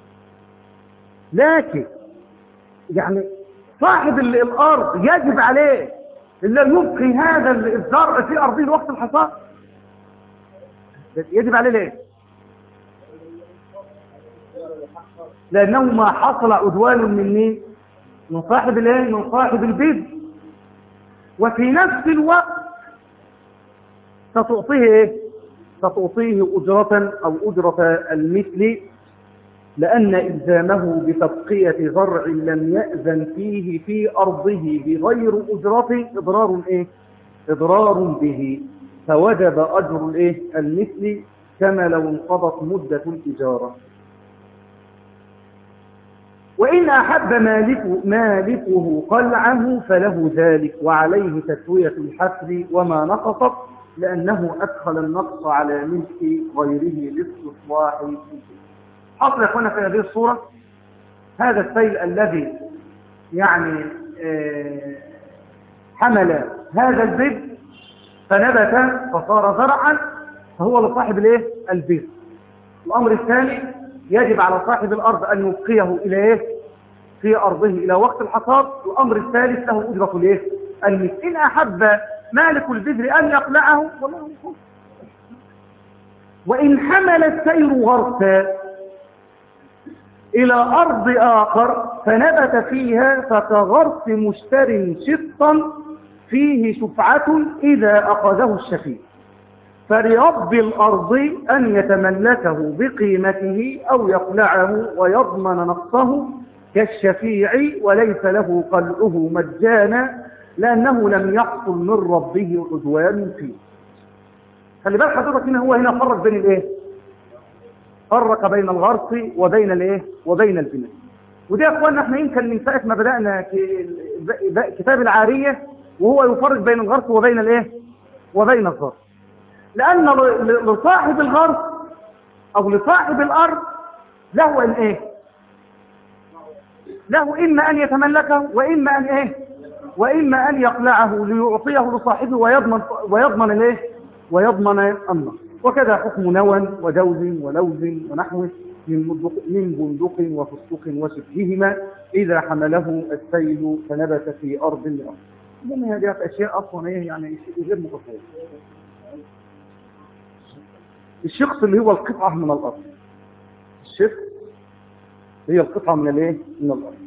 لكن يعني صاحب الارض يجب عليه الا يبقي هذا الزرع في ارضه لوقت الحصاد يجب عليه ليه لانه ما حصل عدوان من مين من صاحب الايه من صاحب البيت وفي نفس الوقت ستعطيه ايه ستعطيه اجرة او اجرة المثل لان الزامه بتبقية زرع لم يأذن فيه في ارضه بغير اجرة اضرار ايه اضرار به فوجب اجر الايه المثل كما لو انقضت مدة الاجارة وإن أحب مالك مالكه قلعه فله ذلك وعليه تسوية الحفر وما نقصت لأنه أدخل النقص على ملك غيره لاستصلاح حصل يا أخوانا في هذه الصورة هذا السيل الذي يعني آه، حمل هذا البيت فنبت فصار زرعا فهو لصاحب الايه البيت الأمر الثاني يجب على صاحب الأرض أن يبقيه إلى إيه في أرضه إلى وقت الحصاد الأمر الثالث له أجرة الإيه؟ المثل إن أحب مالك البذر أن يقلعه والله يقول وإن حمل السير غرسا إلى أرض آخر فنبت فيها فكغرس مشتر شطا فيه شفعة إذا أخذه الشفيع فلرب الأرض أن يتملكه بقيمته أو يقلعه ويضمن نقصه كالشفيع وليس له قلعه مجانا لأنه لم يحصل من ربه عدوان فيه خلي بالك حضرتك هنا هو هنا فرق بين الايه فرق بين الغرس وبين الايه وبين البناء ودي يا اخوانا احنا يمكن من ساعه ما بدانا كتاب العاريه وهو يفرق بين الغرس وبين الايه وبين الغرس لان لصاحب الغرس او لصاحب الارض له ان ايه له اما ان يتملكه واما ان ايه واما ان يقلعه ليعطيه لصاحبه ويضمن ويضمن الايه ويضمن النصر وكذا حكم نوى وجوز ولوز ونحوه من بندق, من بندق وفستق وشبههما إذا حمله السيل فنبت في أرض الأرض من هذه أشياء أصلا إيه يعني شيء غير متصور الشخص اللي هو القطعة من الأرض الشخص هي القطعة من الايه من الأرض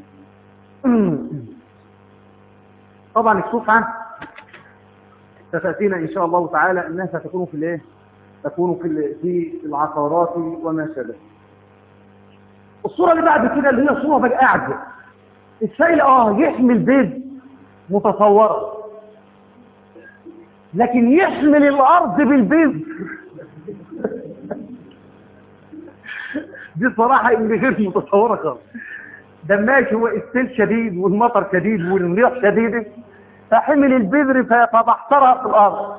طبعا الشفعة ستأتينا إن شاء الله تعالى أنها ستكون في الايه تكون في في العقارات وما شابه الصورة اللي بعد كده اللي هي صورة بقى أعجب السيل اه يحمل بيض متصورة لكن يحمل الأرض بالبيض دي صراحة اللي غير متصورة خالص ده ماشي هو السيل شديد والمطر شديد والريح شديدة فحمل البذر فبحترها في الأرض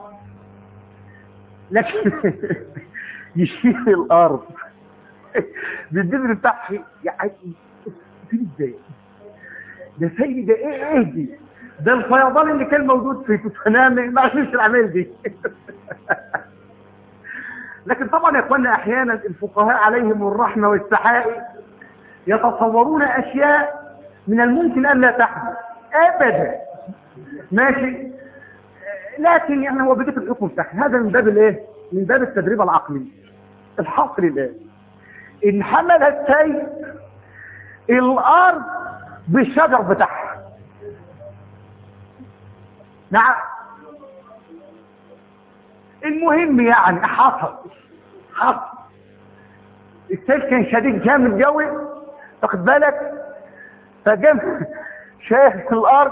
لكن يشيل الأرض بالبذر بتاعها يعني في ازاي ده سيد ده ايه ايه دي ده الفيضان اللي كان موجود في تسونامي ما عرفش العمال دي لكن طبعا يا اخوانا احيانا الفقهاء عليهم الرحمه والسحائي يتصورون اشياء من الممكن ان لا تحدث ابدا ماشي لكن يعني هو بيجيب الحكم بتاعه هذا من باب الايه من باب التدريب العقلي الحصر الان ان حمل السيل الارض بالشجر بتاعها نعم المهم يعني حصل حصل السيل كان شديد جامد قوي تاخد بالك فجم شايف الارض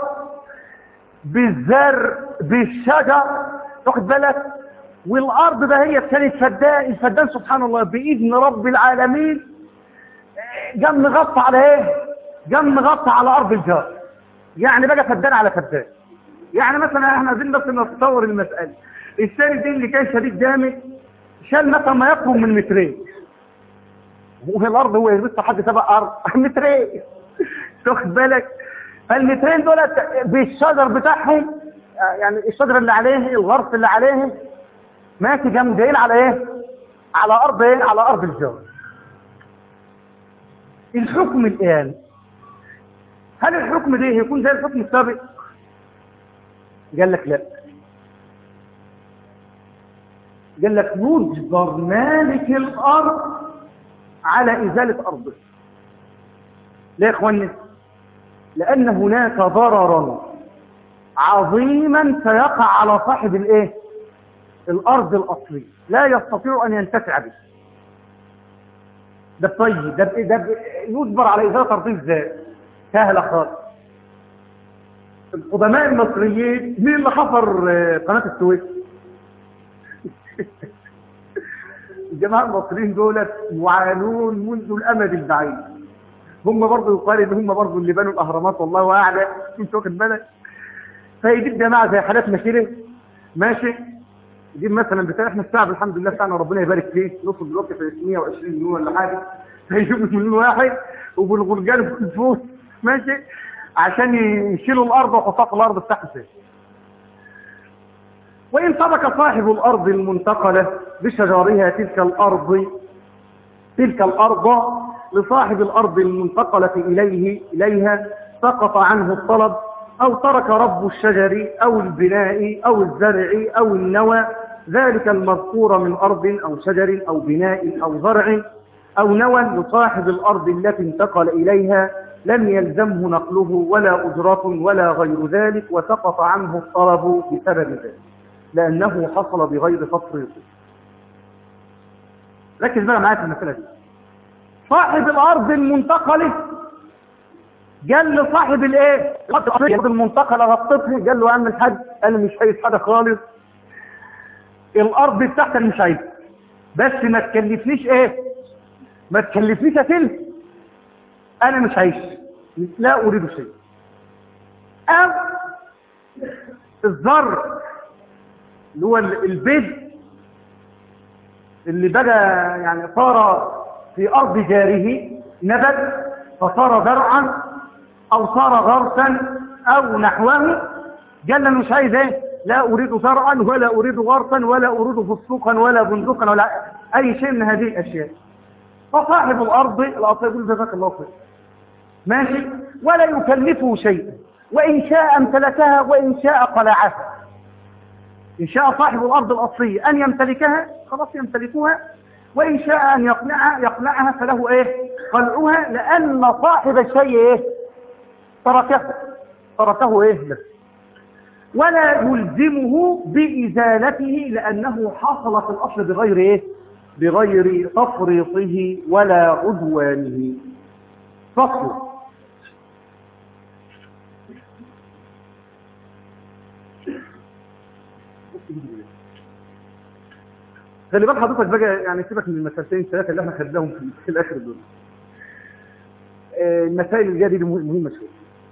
بالزر بالشجر تاخد بالك والارض ده هي كانت فدان الفدان سبحان الله باذن رب العالمين جم مغطى على ايه جم مغطى على ارض الجار يعني بقى فدان على فدان يعني مثلا احنا عايزين بس نتصور المساله الثاني دي اللي كان شديد جامد شال مثلا ما يقرب من مترين وفي الارض هو يبص حد سبق ارض مترين تاخد بالك فالمترين دول بالشجر بتاعهم يعني الشجر اللي عليه الغرس اللي عليه ماشي جنب جايين على ايه على ارض ايه على ارض الجار الحكم الان هل الحكم ده هيكون زي الحكم السابق قال لك لا قال لك يجبر مالك الارض على ازاله ارضه ليه يا اخواني لان هناك ضررا عظيما سيقع على صاحب الايه الارض الاصلي لا يستطيع ان ينتفع به ده طيب ده ده يجبر على ازاله ارضه ازاي سهله خالص القدماء المصريين مين اللي حفر قناه السويس الجماعه المصريين دول يعانون منذ الامد البعيد هم برضه يقال ان هم برضه اللي بنوا الاهرامات والله اعلم انت واخد بالك فيجيب جماعه زي حالات مشيره ماشي يجيب مثلا بتاع احنا الشعب الحمد لله بتاعنا ربنا يبارك فيه نوصل دلوقتي في 120 مليون ولا حاجه فيجيبوا مليون واحد وبالغرجان بالفلوس ماشي عشان يشيلوا الارض ويحطوها في الارض بتاعته وإن سبق صاحب الأرض المنتقلة بشجارها تلك الأرض تلك الأرض لصاحب الأرض المنتقلة إليه إليها سقط عنه الطلب أو ترك رب الشجر أو البناء أو الزرع أو النوى ذلك المذكور من أرض أو شجر أو بناء أو زرع أو نوى لصاحب الأرض التي انتقل إليها لم يلزمه نقله ولا أجرة ولا غير ذلك وسقط عنه الطلب بسبب ذلك لأنه حصل بغير تفريط ركز بقى معايا في المسألة دي صاحب الأرض المنتقلة قال لصاحب الايه الارض المنتقله غطتني قال له يا عم الحاج انا مش عايز حاجه خالص الارض بتاعتك مش عايز بس ما تكلفنيش ايه ما تكلفنيش اتلف انا مش عايش لا اريد شيء او الزر اللي هو البيت اللي بقى يعني صار في ارض جاره نبت فصار زرعا او صار غرسا او نحوه قال انا مش عايز ايه لا اريد زرعا ولا اريد غرسا ولا اريد فسوقا ولا بندقا ولا اي شيء من هذه الاشياء فصاحب الارض الاصل يقول جزاك الله خير ماشي ولا يكلفه شيئا وان شاء امتلكها وان شاء قلعها ان شاء صاحب الارض الاصليه ان يمتلكها خلاص يمتلكها وان شاء ان يقنعها يقنعها فله ايه قلعها لان صاحب الشيء ايه تركه تركه ايه له ولا يلزمه بإزالته لأنه حصل في الأصل بغير إيه؟ بغير تفريطه ولا عدوانه فصل خلي بال حضرتك بقى يعني سيبك من المسألتين الثلاثة اللي احنا خدناهم في الآخر دول المسائل اللي دي مهمة شوية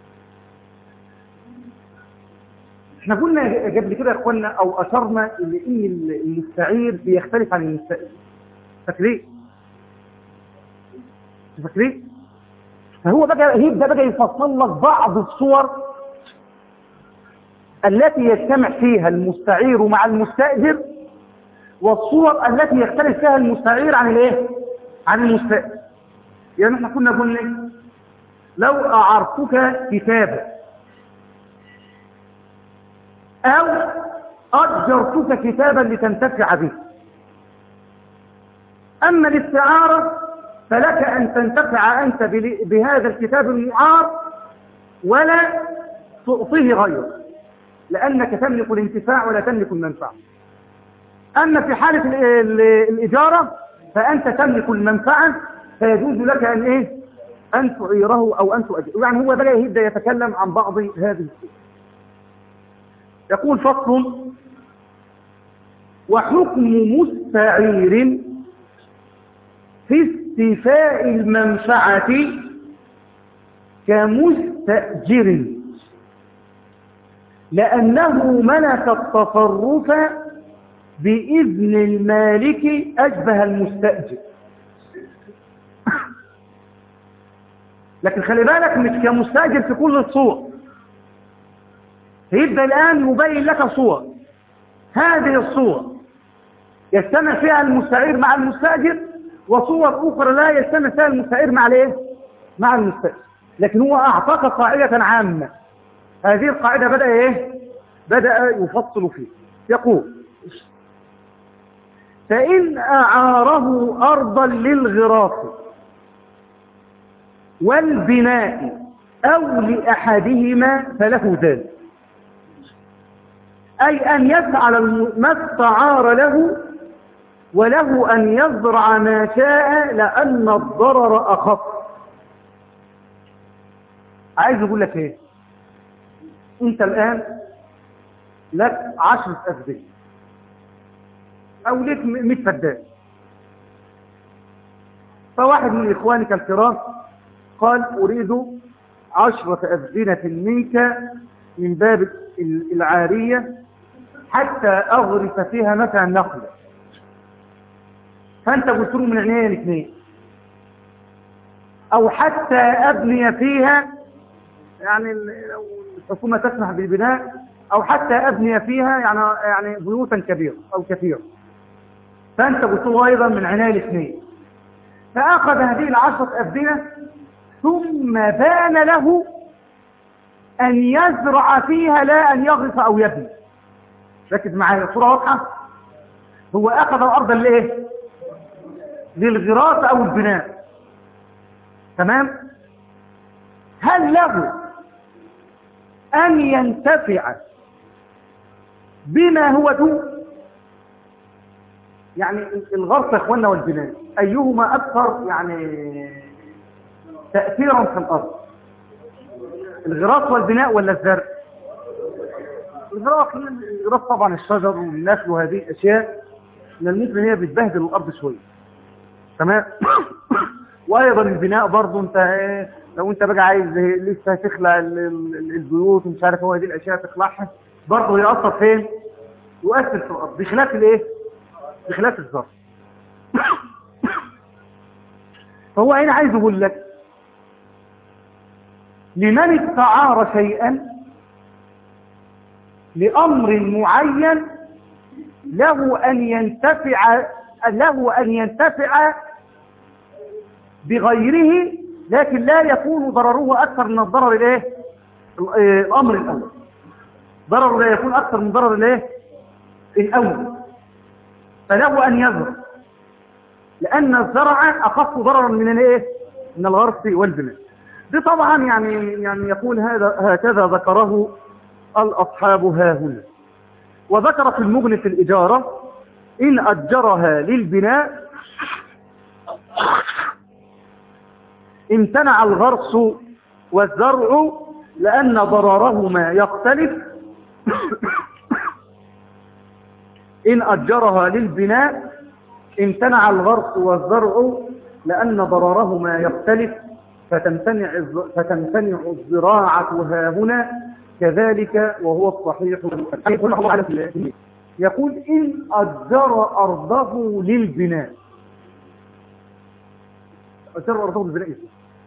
احنا قلنا قبل كده يا اخوانا او اشرنا ان المستعير بيختلف عن المستأجر فاكرين فاكرين فهو بقى هيبدا بقى يفصل لك بعض الصور التي يجتمع فيها المستعير مع المستأجر والصور التي يختلف فيها المستعير عن الايه عن المستأجر يعني احنا كنا قلنا لو اعرتك كتابا او اجرتك كتابا لتنتفع به اما الاستعارة فلك ان تنتفع انت بهذا الكتاب المعار ولا تعطيه غيره لانك تملك الانتفاع ولا تملك المنفعه اما في حالة الاجارة فانت تملك المنفعة فيجوز لك ان ايه ان تعيره او ان تؤجره يعني هو بقى يبدا يتكلم عن بعض هذه الشيء يقول فصل وحكم مستعير في استيفاء المنفعة كمستأجر لأنه ملك التصرف بإذن المالك أشبه المستأجر لكن خلي بالك مش كمستأجر في كل الصور يبدأ الآن يبين لك صور هذه الصور يجتمع فيها المستعير مع المستأجر وصور أخرى لا يجتمع فيها المستعير مع الايه؟ مع المستأجر لكن هو أعطاك قاعدة عامة هذه القاعدة بدأ إيه؟ بدأ يفصل فيه يقول فإن أعاره أرضا للغراس والبناء أو لأحدهما فله ذلك أي أن يفعل ما استعار له وله أن يزرع ما شاء لأن الضرر أخف عايز أقول لك إيه أنت الآن لك عشرة أفدية أو لك مئة فدان فواحد من إخوانك الكرام قال أريد عشرة أفدنة منك من باب العارية حتى أغرس فيها مثلا نخلة فأنت قلت له من عينيا الاثنين أو حتى أبني فيها يعني الحكومة تسمح بالبناء أو حتى أبني فيها يعني يعني بيوتا كبيرة أو كثيرة فأنت قلت له أيضا من عينيا الاثنين فأخذ هذه العشرة أبدنة ثم بان له أن يزرع فيها لا أن يغرس أو يبني ركز معايا الصورة واضحة هو أخذ الأرض لإيه للغراس أو البناء تمام هل له أن ينتفع بما هو دون يعني الغرس يا اخوانا والبناء أيهما أكثر يعني تأثيرا في الأرض الغراس والبناء ولا الزرع الغراس الغراس طبعا الشجر والنخل وهذه الأشياء من الممكن هي بتبهدل الأرض شوية تمام وأيضا البناء برضه أنت إيه لو أنت بقى عايز لسه تخلع ال- ال- البيوت ومش عارف هو هذه الأشياء تخلعها برضه يأثر فين؟ يؤثر في الأرض بخلاف الإيه؟ بخلاف الزرع فهو هنا عايز يقول لك لمن استعار شيئا لأمر معين له أن ينتفع له أن ينتفع بغيره لكن لا يكون ضرره أكثر من الضرر الايه ال- آه، الأمر الأول ضرره لا يكون أكثر من ضرر الايه الأول فله أن يزرع لأن الزرع أخف ضررا من الايه من الغرس والبناء دي طبعا يعني يعني يقول هذا هكذا ذكره الأصحاب ها هنا وذكر في المغني في الإجارة إن أجرها للبناء امتنع الغرس والزرع لأن ضررهما يختلف إن أجرها للبناء امتنع الغرس والزرع لأن ضررهما يختلف فتمتنع الز- فتمتنع الزراعة ها هنا كذلك وهو الصحيح يقول إن أجر أرضه للبناء أجر أرضه للبناء إيه؟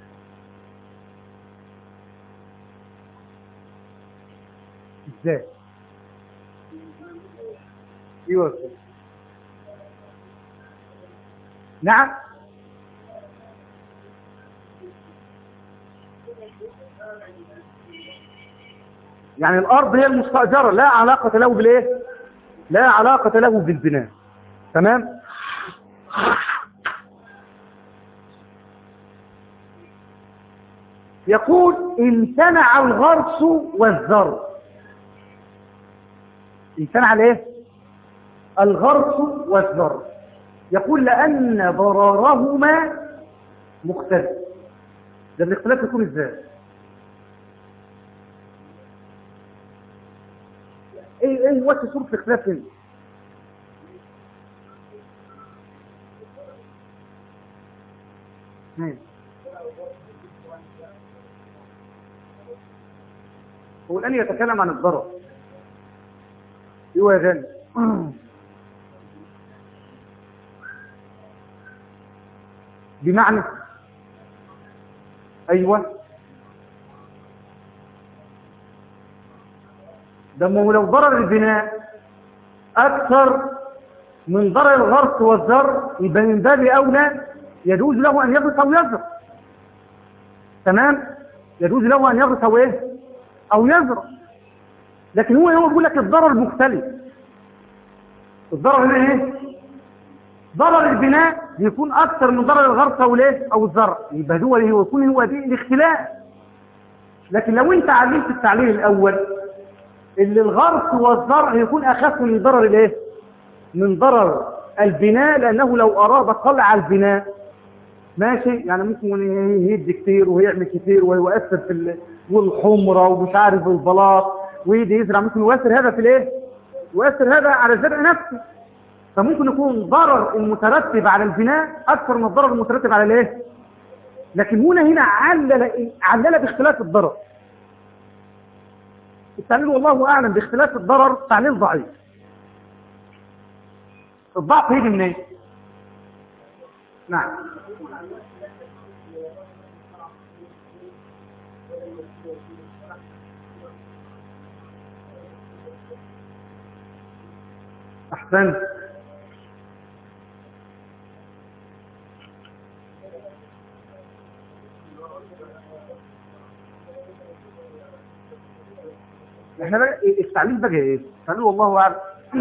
ازاي ايوه يا أستاذ. نعم يعني الارض هي المستاجره لا علاقه له بالايه لا علاقه له بالبناء تمام يقول امتنع الغرس والزرع امتنع الايه الغرس والزرع يقول لان ضررهما مختلف ده الاختلاف يكون ازاي ايه ايه وجه صورة الاختلاف هنا مم. هو الآن يتكلم عن الضرر ايوه يا غالي بمعنى ايوه ده ما هو لو ضرر البناء اكثر من ضرر الغرس والزر يبقى من باب اولى يجوز له ان يغرس او يزرع تمام يجوز له ان يغرس او ايه او يزرع لكن هو هو بيقول لك الضرر مختلف الضرر هنا ايه ضرر البناء بيكون اكثر من ضرر الغرس او الايه او الزرع يبقى هو هو يكون هو دي الاختلاف لكن لو انت علمت التعليل الاول اللي الغرس والزرع يكون اخف من ضرر الايه من ضرر البناء لانه لو اراد قلع البناء ماشي يعني ممكن يهد كتير ويعمل كتير ويؤثر في ال- والحمرة ومش عارف البلاط ويجي يزرع ممكن يؤثر هذا في الايه يؤثر هذا على الزرع نفسه فممكن يكون ضرر المترتب على البناء اكثر من الضرر المترتب على الايه لكن هنا هنا علل علل باختلاف الضرر التعليل والله اعلم باختلاف الضرر تعليل ضعيف الضعف يجي منين نعم احسنت احنا بقى التعليل بقى ايه التعليل والله اعلم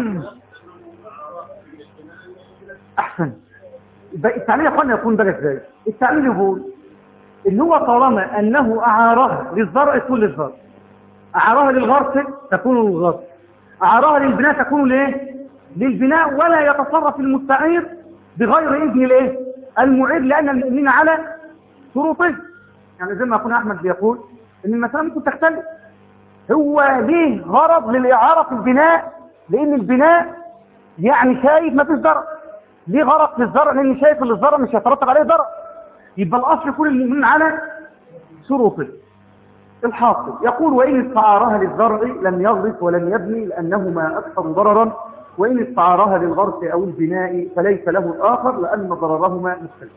احسن بقى التعليل يا اخوانا يكون بقى ازاي التعليل يقول ان هو طالما انه اعارها للزرع تكون للزرع اعارها للغرس تكون للغرس اعارها للبناء تكون لايه للبناء ولا يتصرف المستعير بغير اذن الايه المعير لان المؤمنين على شروطه يعني زي ما اخونا احمد بيقول ان المساله ممكن تختلف هو ليه غرض للإعارة في البناء لأن البناء يعني شايف ما فيش ضرر ليه غرض في الزرع لأن شايف ان الزرع مش هيترتب عليه ضرر يبقى الأصل كل المؤمنين على شروطه الحاصل يقول وإن استعارها للزرع لم يغرس ولم يبني لأنهما أكثر ضررا وإن استعارها للغرس أو البناء فليس له الآخر لأن ضررهما مختلف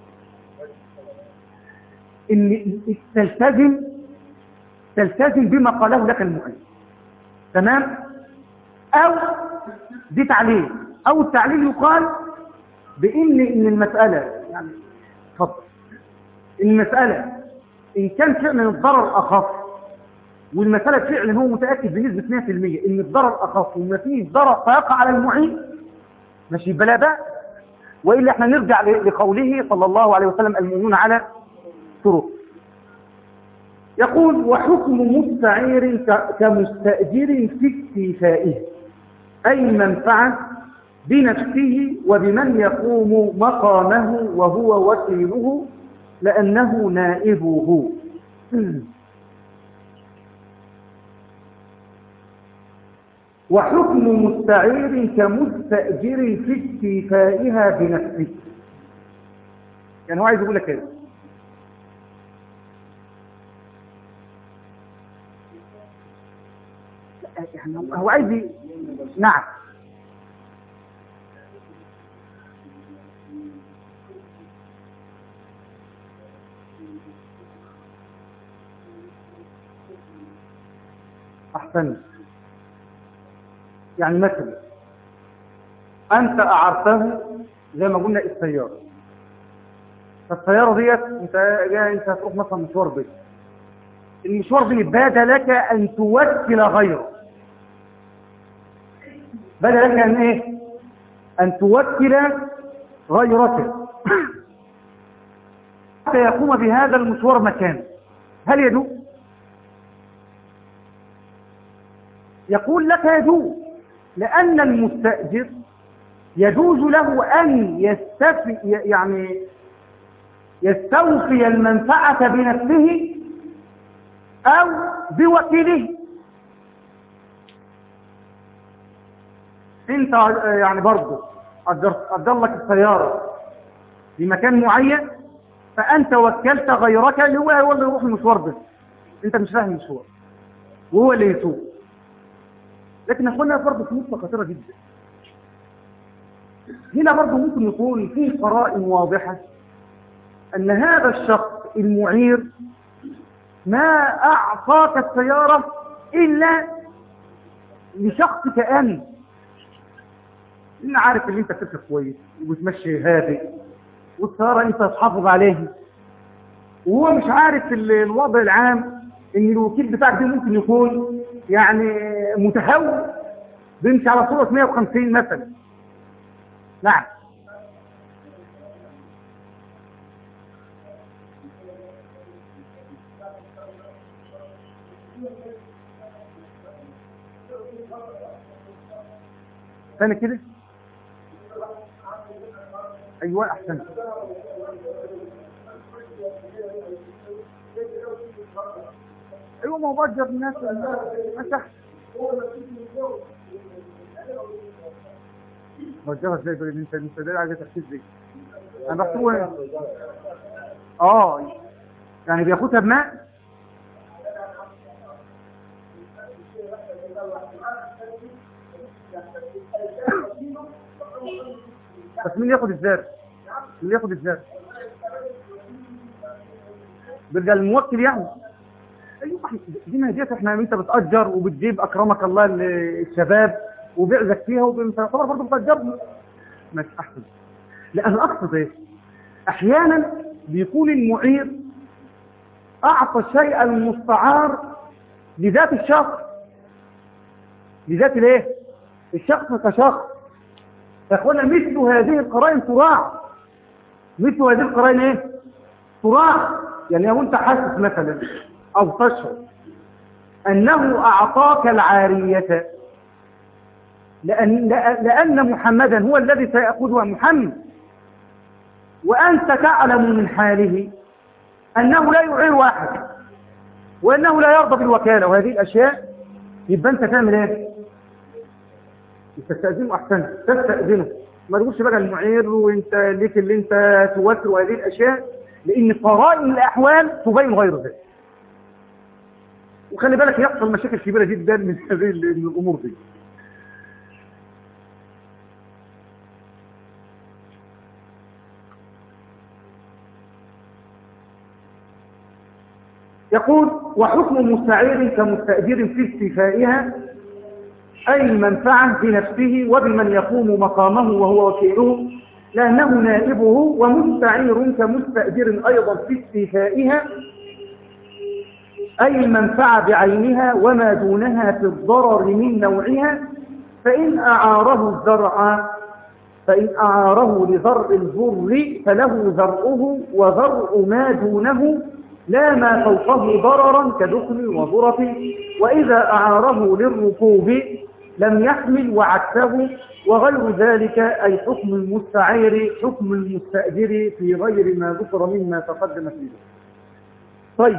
إن تلتزم تلتزم بما قاله لك المؤلف تمام او دي تعليل او التعليل يقال بان ان المسألة يعني اتفضل المسألة ان كان فعلا الضرر اخف والمسألة فعلا هو متأكد بنسبة 100% ان الضرر اخف وما فيه ضرر فيقع على المعين ماشي بلا بأس وإلا احنا نرجع لقوله صلى الله عليه وسلم المؤمنون على شروط يقول وحكم مستعير كمستأجر في اكتفائه أي منفعة بنفسه وبمن يقوم مقامه وهو وكيله لأنه نائبه وحكم مستعير كمستأجر في اكتفائها بنفسه يعني هو عايز يقول لك ايه يعني هو عايز ي- نعم أحسن يعني مثلا أنت أعرته زي ما قلنا السيارة فالسيارة ديت أنت جاي أنت هتروح مثلا مشوار بيت المشوار دي بدا لك أن توكل غيره بدا لك أن إيه أن توكل غيرك حتى يقوم بهذا المشوار مكانه هل يدوم يقول لك يجوز لأن المستأجر يجوز له أن يستفي يعني يستوفي المنفعة بنفسه أو بوكيله انت يعني برضه أجر لك السيارة في مكان معين فأنت وكلت غيرك اللي هو هو اللي يروح المشوار ده انت مش فاهم المشوار وهو اللي يسوق لكن اخوانا برضه في نقطة خطيرة جدا هنا برضه ممكن يكون فيه قرائن واضحة أن هذا الشخص المعير ما أعطاك السيارة إلا لشخصك أنت إن عارف اللي أنت تركب كويس وبتمشي هادئ والسيارة أنت تحافظ عليها وهو مش عارف ال- الوضع العام ان الوكيل بتاعك ده ممكن يكون يعني متهور بيمشي على صورة 150 مثلا نعم ثاني كده ايوه احسن ايوه ما هو بجر الناس مسح بجرها ازاي بقى انت انت ده عايز تحكي ازاي انا بحسبه اه يعني بياخدها بماء بس مين ياخد الزاد مين ياخد الزاد بيرجع الموكل يعني ايوه إحنا- دي ما ديت احنا انت بتأجر وبتجيب اكرمك الله ال- الشباب وبيعزك فيها وانت تعتبر برضه بتأجر ماشي احسن لا انا اقصد ايه احيانا بيكون المعير أعطى الشيء المستعار لذات الشخص لذات الايه الشخص كشخص فاخوانا مثل هذه القرائن تراع مثل هذه القرائن ايه تراع يعني لو انت حاسس مثلا او تشعر انه اعطاك العارية لأن, لأن محمدا هو الذي سيأخذها محمد وأنت تعلم من حاله أنه لا يعير واحد وأنه لا يرضى بالوكالة وهذه الأشياء يبقى أنت تعمل إيه تستأذنه أحسن تستأذنه ما تقولش بقى المعير وانت ليك اللي انت توكل وهذه الأشياء لأن قرائن الأحوال تبين غير ذلك وخلي بالك يحصل مشاكل كبيرة جدا من هذه الأمور دي يقول وحكم مستعير كمستأجر في استيفائها أي المنفعة بنفسه وبمن يقوم مقامه وهو وكيله لأنه نائبه ومستعير كمستأجر أيضا في استيفائها أي المنفعة بعينها وما دونها في الضرر من نوعها فإن أعاره الزرع فإن أعاره لزرع البر فله زرعه وزرع ما دونه لا ما فوقه ضررا كدخل وظرف وإذا أعاره للركوب لم يحمل وعكسه وغير ذلك أي حكم المستعير حكم المستأجر في غير ما ذكر مما تقدم فيه طيب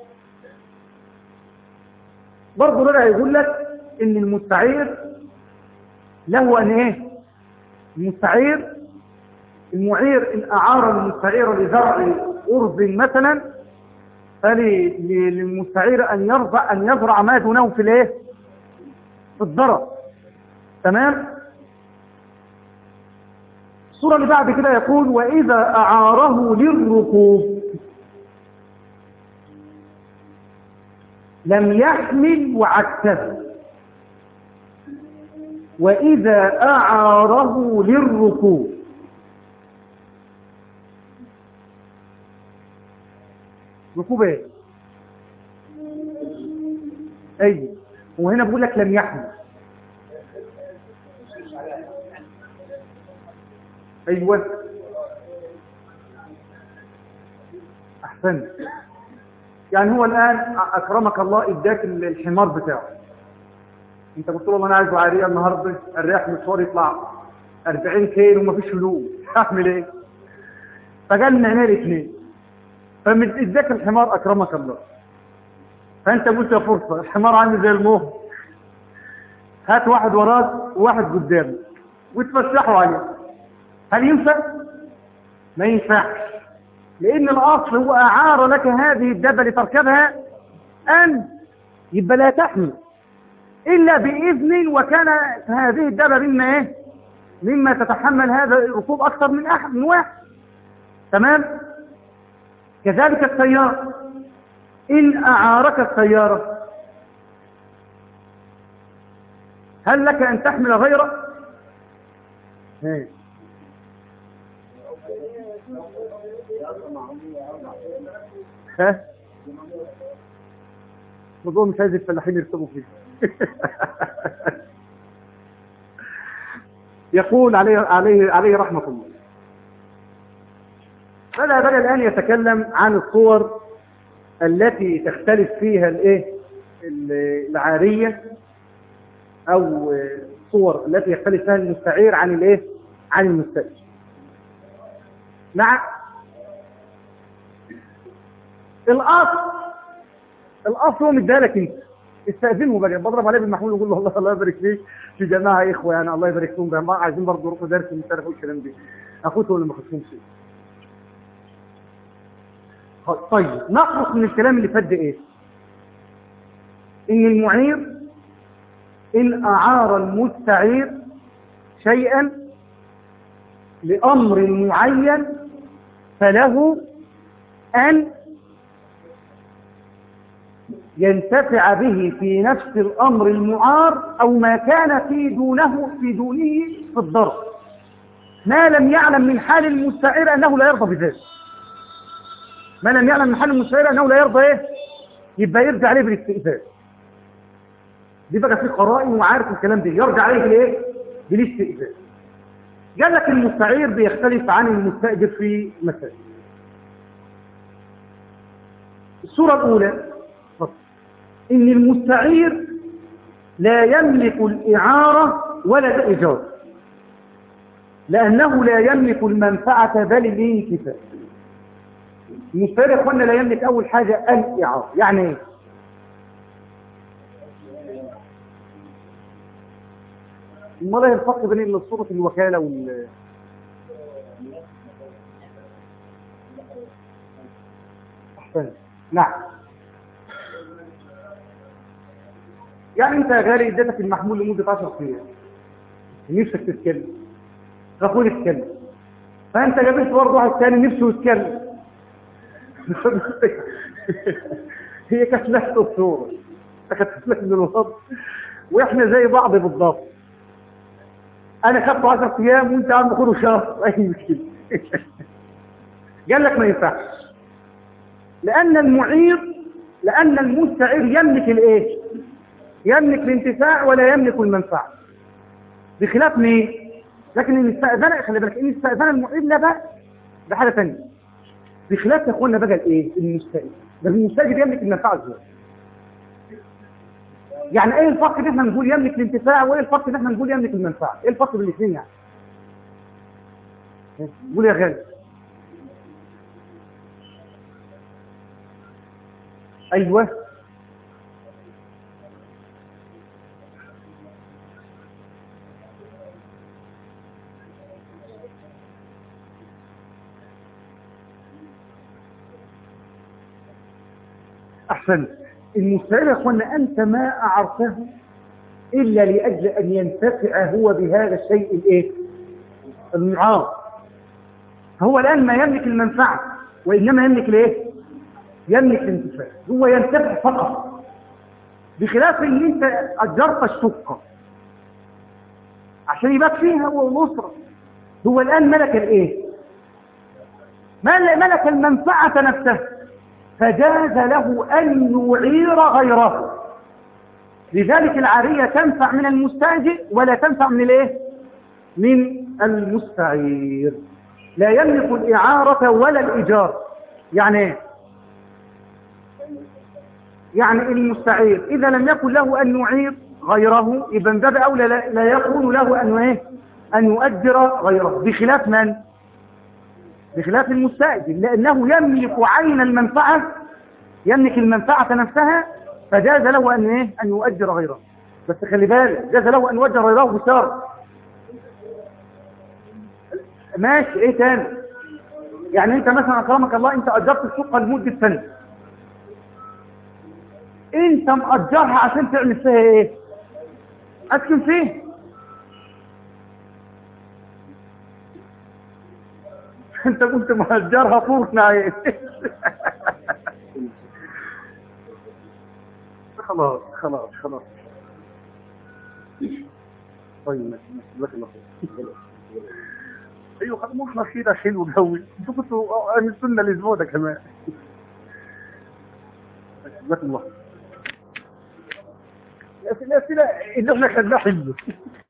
برضه رجع يقول لك ان المستعير له ان ايه المستعير المعير ان اعار المستعير لزرع ارض مثلا فللمستعير ان يرضع ان يزرع ما دونه في الايه في الضرر تمام الصورة اللي بعد كده يقول وإذا أعاره للركوب لم يحمل وعكسه وإذا أعاره للركوب ركوب ايه اي وهنا بقول لك لم يحمل ايوه احسنت يعني هو الان اكرمك الله اداك الحمار بتاعه انت قلت له انا عايزه عاريه النهارده الرياح مشوار يطلع 40 كيلو ومفيش فلوس اعمل ايه فقال لنا الاثنين فمن اداك الحمار اكرمك الله فانت قلت يا فرصه الحمار عامل زي الموه هات واحد وراك وواحد قدامك وتفسحوا عليه هل ينفع ما ينفعش لان الاصل هو اعار لك هذه الدابه لتركبها ان يبقى لا تحمل الا باذن وكان هذه الدابه مما ايه مما تتحمل هذا الركوب اكثر من احد من واحد تمام كذلك السيارة إن أعارك السيارة هل لك أن تحمل غيره ايه ها موضوع مش عايز الفلاحين يرسموا فيه يقول عليه عليه عليه رحمه الله بدأ بدأ الآن يتكلم عن الصور التي تختلف فيها الايه العارية او الصور التي يختلف فيها المستعير عن الايه عن المستأجر نعم الاصل الاصل هو مدالك انت استاذنه بقى بضرب عليه بالمحمول ويقول له الله الله يبارك فيك في جماعه اخوه يعني الله يبارك فيهم عايزين برضه يروحوا درس مش عارف الكلام ده اخوته اللي ما خدتهمش طيب نخلص من الكلام اللي فات ايه ان المعير ان اعار المستعير شيئا لامر معين فله ان ينتفع به في نفس الامر المعار او ما كان في دونه في دونه في الضرر ما لم يعلم من حال المستعير انه لا يرضى بذلك ما لم يعلم محل المستعير انه لا يرضى ايه يبقى يرجع عليه بالاستئذان دي بقى في قرائن وعارف الكلام ده يرجع عليه بالايه بالاستئذان قال لك المستعير بيختلف عن المستاجر في مسائل الصورة الأولى إن المستعير لا يملك الإعارة ولا الإيجار لأنه لا يملك المنفعة بل الانكفاء المستعير يا اخوانا لا يملك أول حاجة الإعارة يعني إيه؟ ما ايه الفرق بين صورة الوكالة وال أحسن نعم يعني انت يا غالي اديتك المحمول لمدة 10 ايام نفسك تتكلم اخوي يتكلم فانت جابت برضه واحد تاني نفسه يتكلم هي كانت نفس الصورة كانت لك من الوضع واحنا زي بعض بالضبط انا خدته 10 ايام وانت عم تاخده شهر اي مشكله قال لك ما ينفعش لان المعير لان المستعير يملك الايه يملك الانتفاع ولا يملك المنفعه بخلاف مين لكن ان استاذن خلي بالك ان استاذن المعير لا بأس ده حاجه ثانيه بخلاف يا اخوانا بقى الايه المستاجر ده المستاجر يملك المنفعه ازاي يعني ايه الفرق ان احنا نقول يملك الانتفاع وايه الفرق ان احنا نقول يملك المنفعه ايه الفرق بين الاثنين يعني قول يا غالي ايوه احسنت المستعير يا اخوانا انت ما اعرته الا لاجل ان ينتفع هو بهذا الشيء الايه المعار هو الان ما يملك المنفعه وانما يملك الايه يملك الانتفاع هو ينتفع فقط بخلاف ان انت اجرت الشقه عشان يبات فيها هو الاسره هو الان ملك الايه ملك المنفعه نفسها فجاز له أن يعير غيره لذلك العارية تنفع من المستاجر ولا تنفع من الايه من المستعير لا يملك الإعارة ولا الإيجار يعني ايه يعني المستعير إذا لم يكن له أن يعير غيره إذا باب أولى لا يكون له أن ايه أن يؤجر غيره بخلاف من بخلاف المستأجر لأنه يملك عين المنفعة يملك المنفعة نفسها فجاز له أن, إيه؟ أن يؤجر غيره بس خلي بالك جاز له أن يؤجر غيره بشرط ماشي إيه تاني يعني أنت مثلا أكرمك الله أنت أجرت الشقة لمدة سنة أنت مأجرها عشان تعمل فيها إيه أسكن فيه انت كنت مهجرها فوق نعيم خلاص خلاص خلاص طيب جزاك الله خير ايوه خلاص مو احنا كده حلو قوي انتوا كنتوا عملتوا لنا الاسبوع ده كمان جزاك الله الاسئله اللي احنا خدناها حلو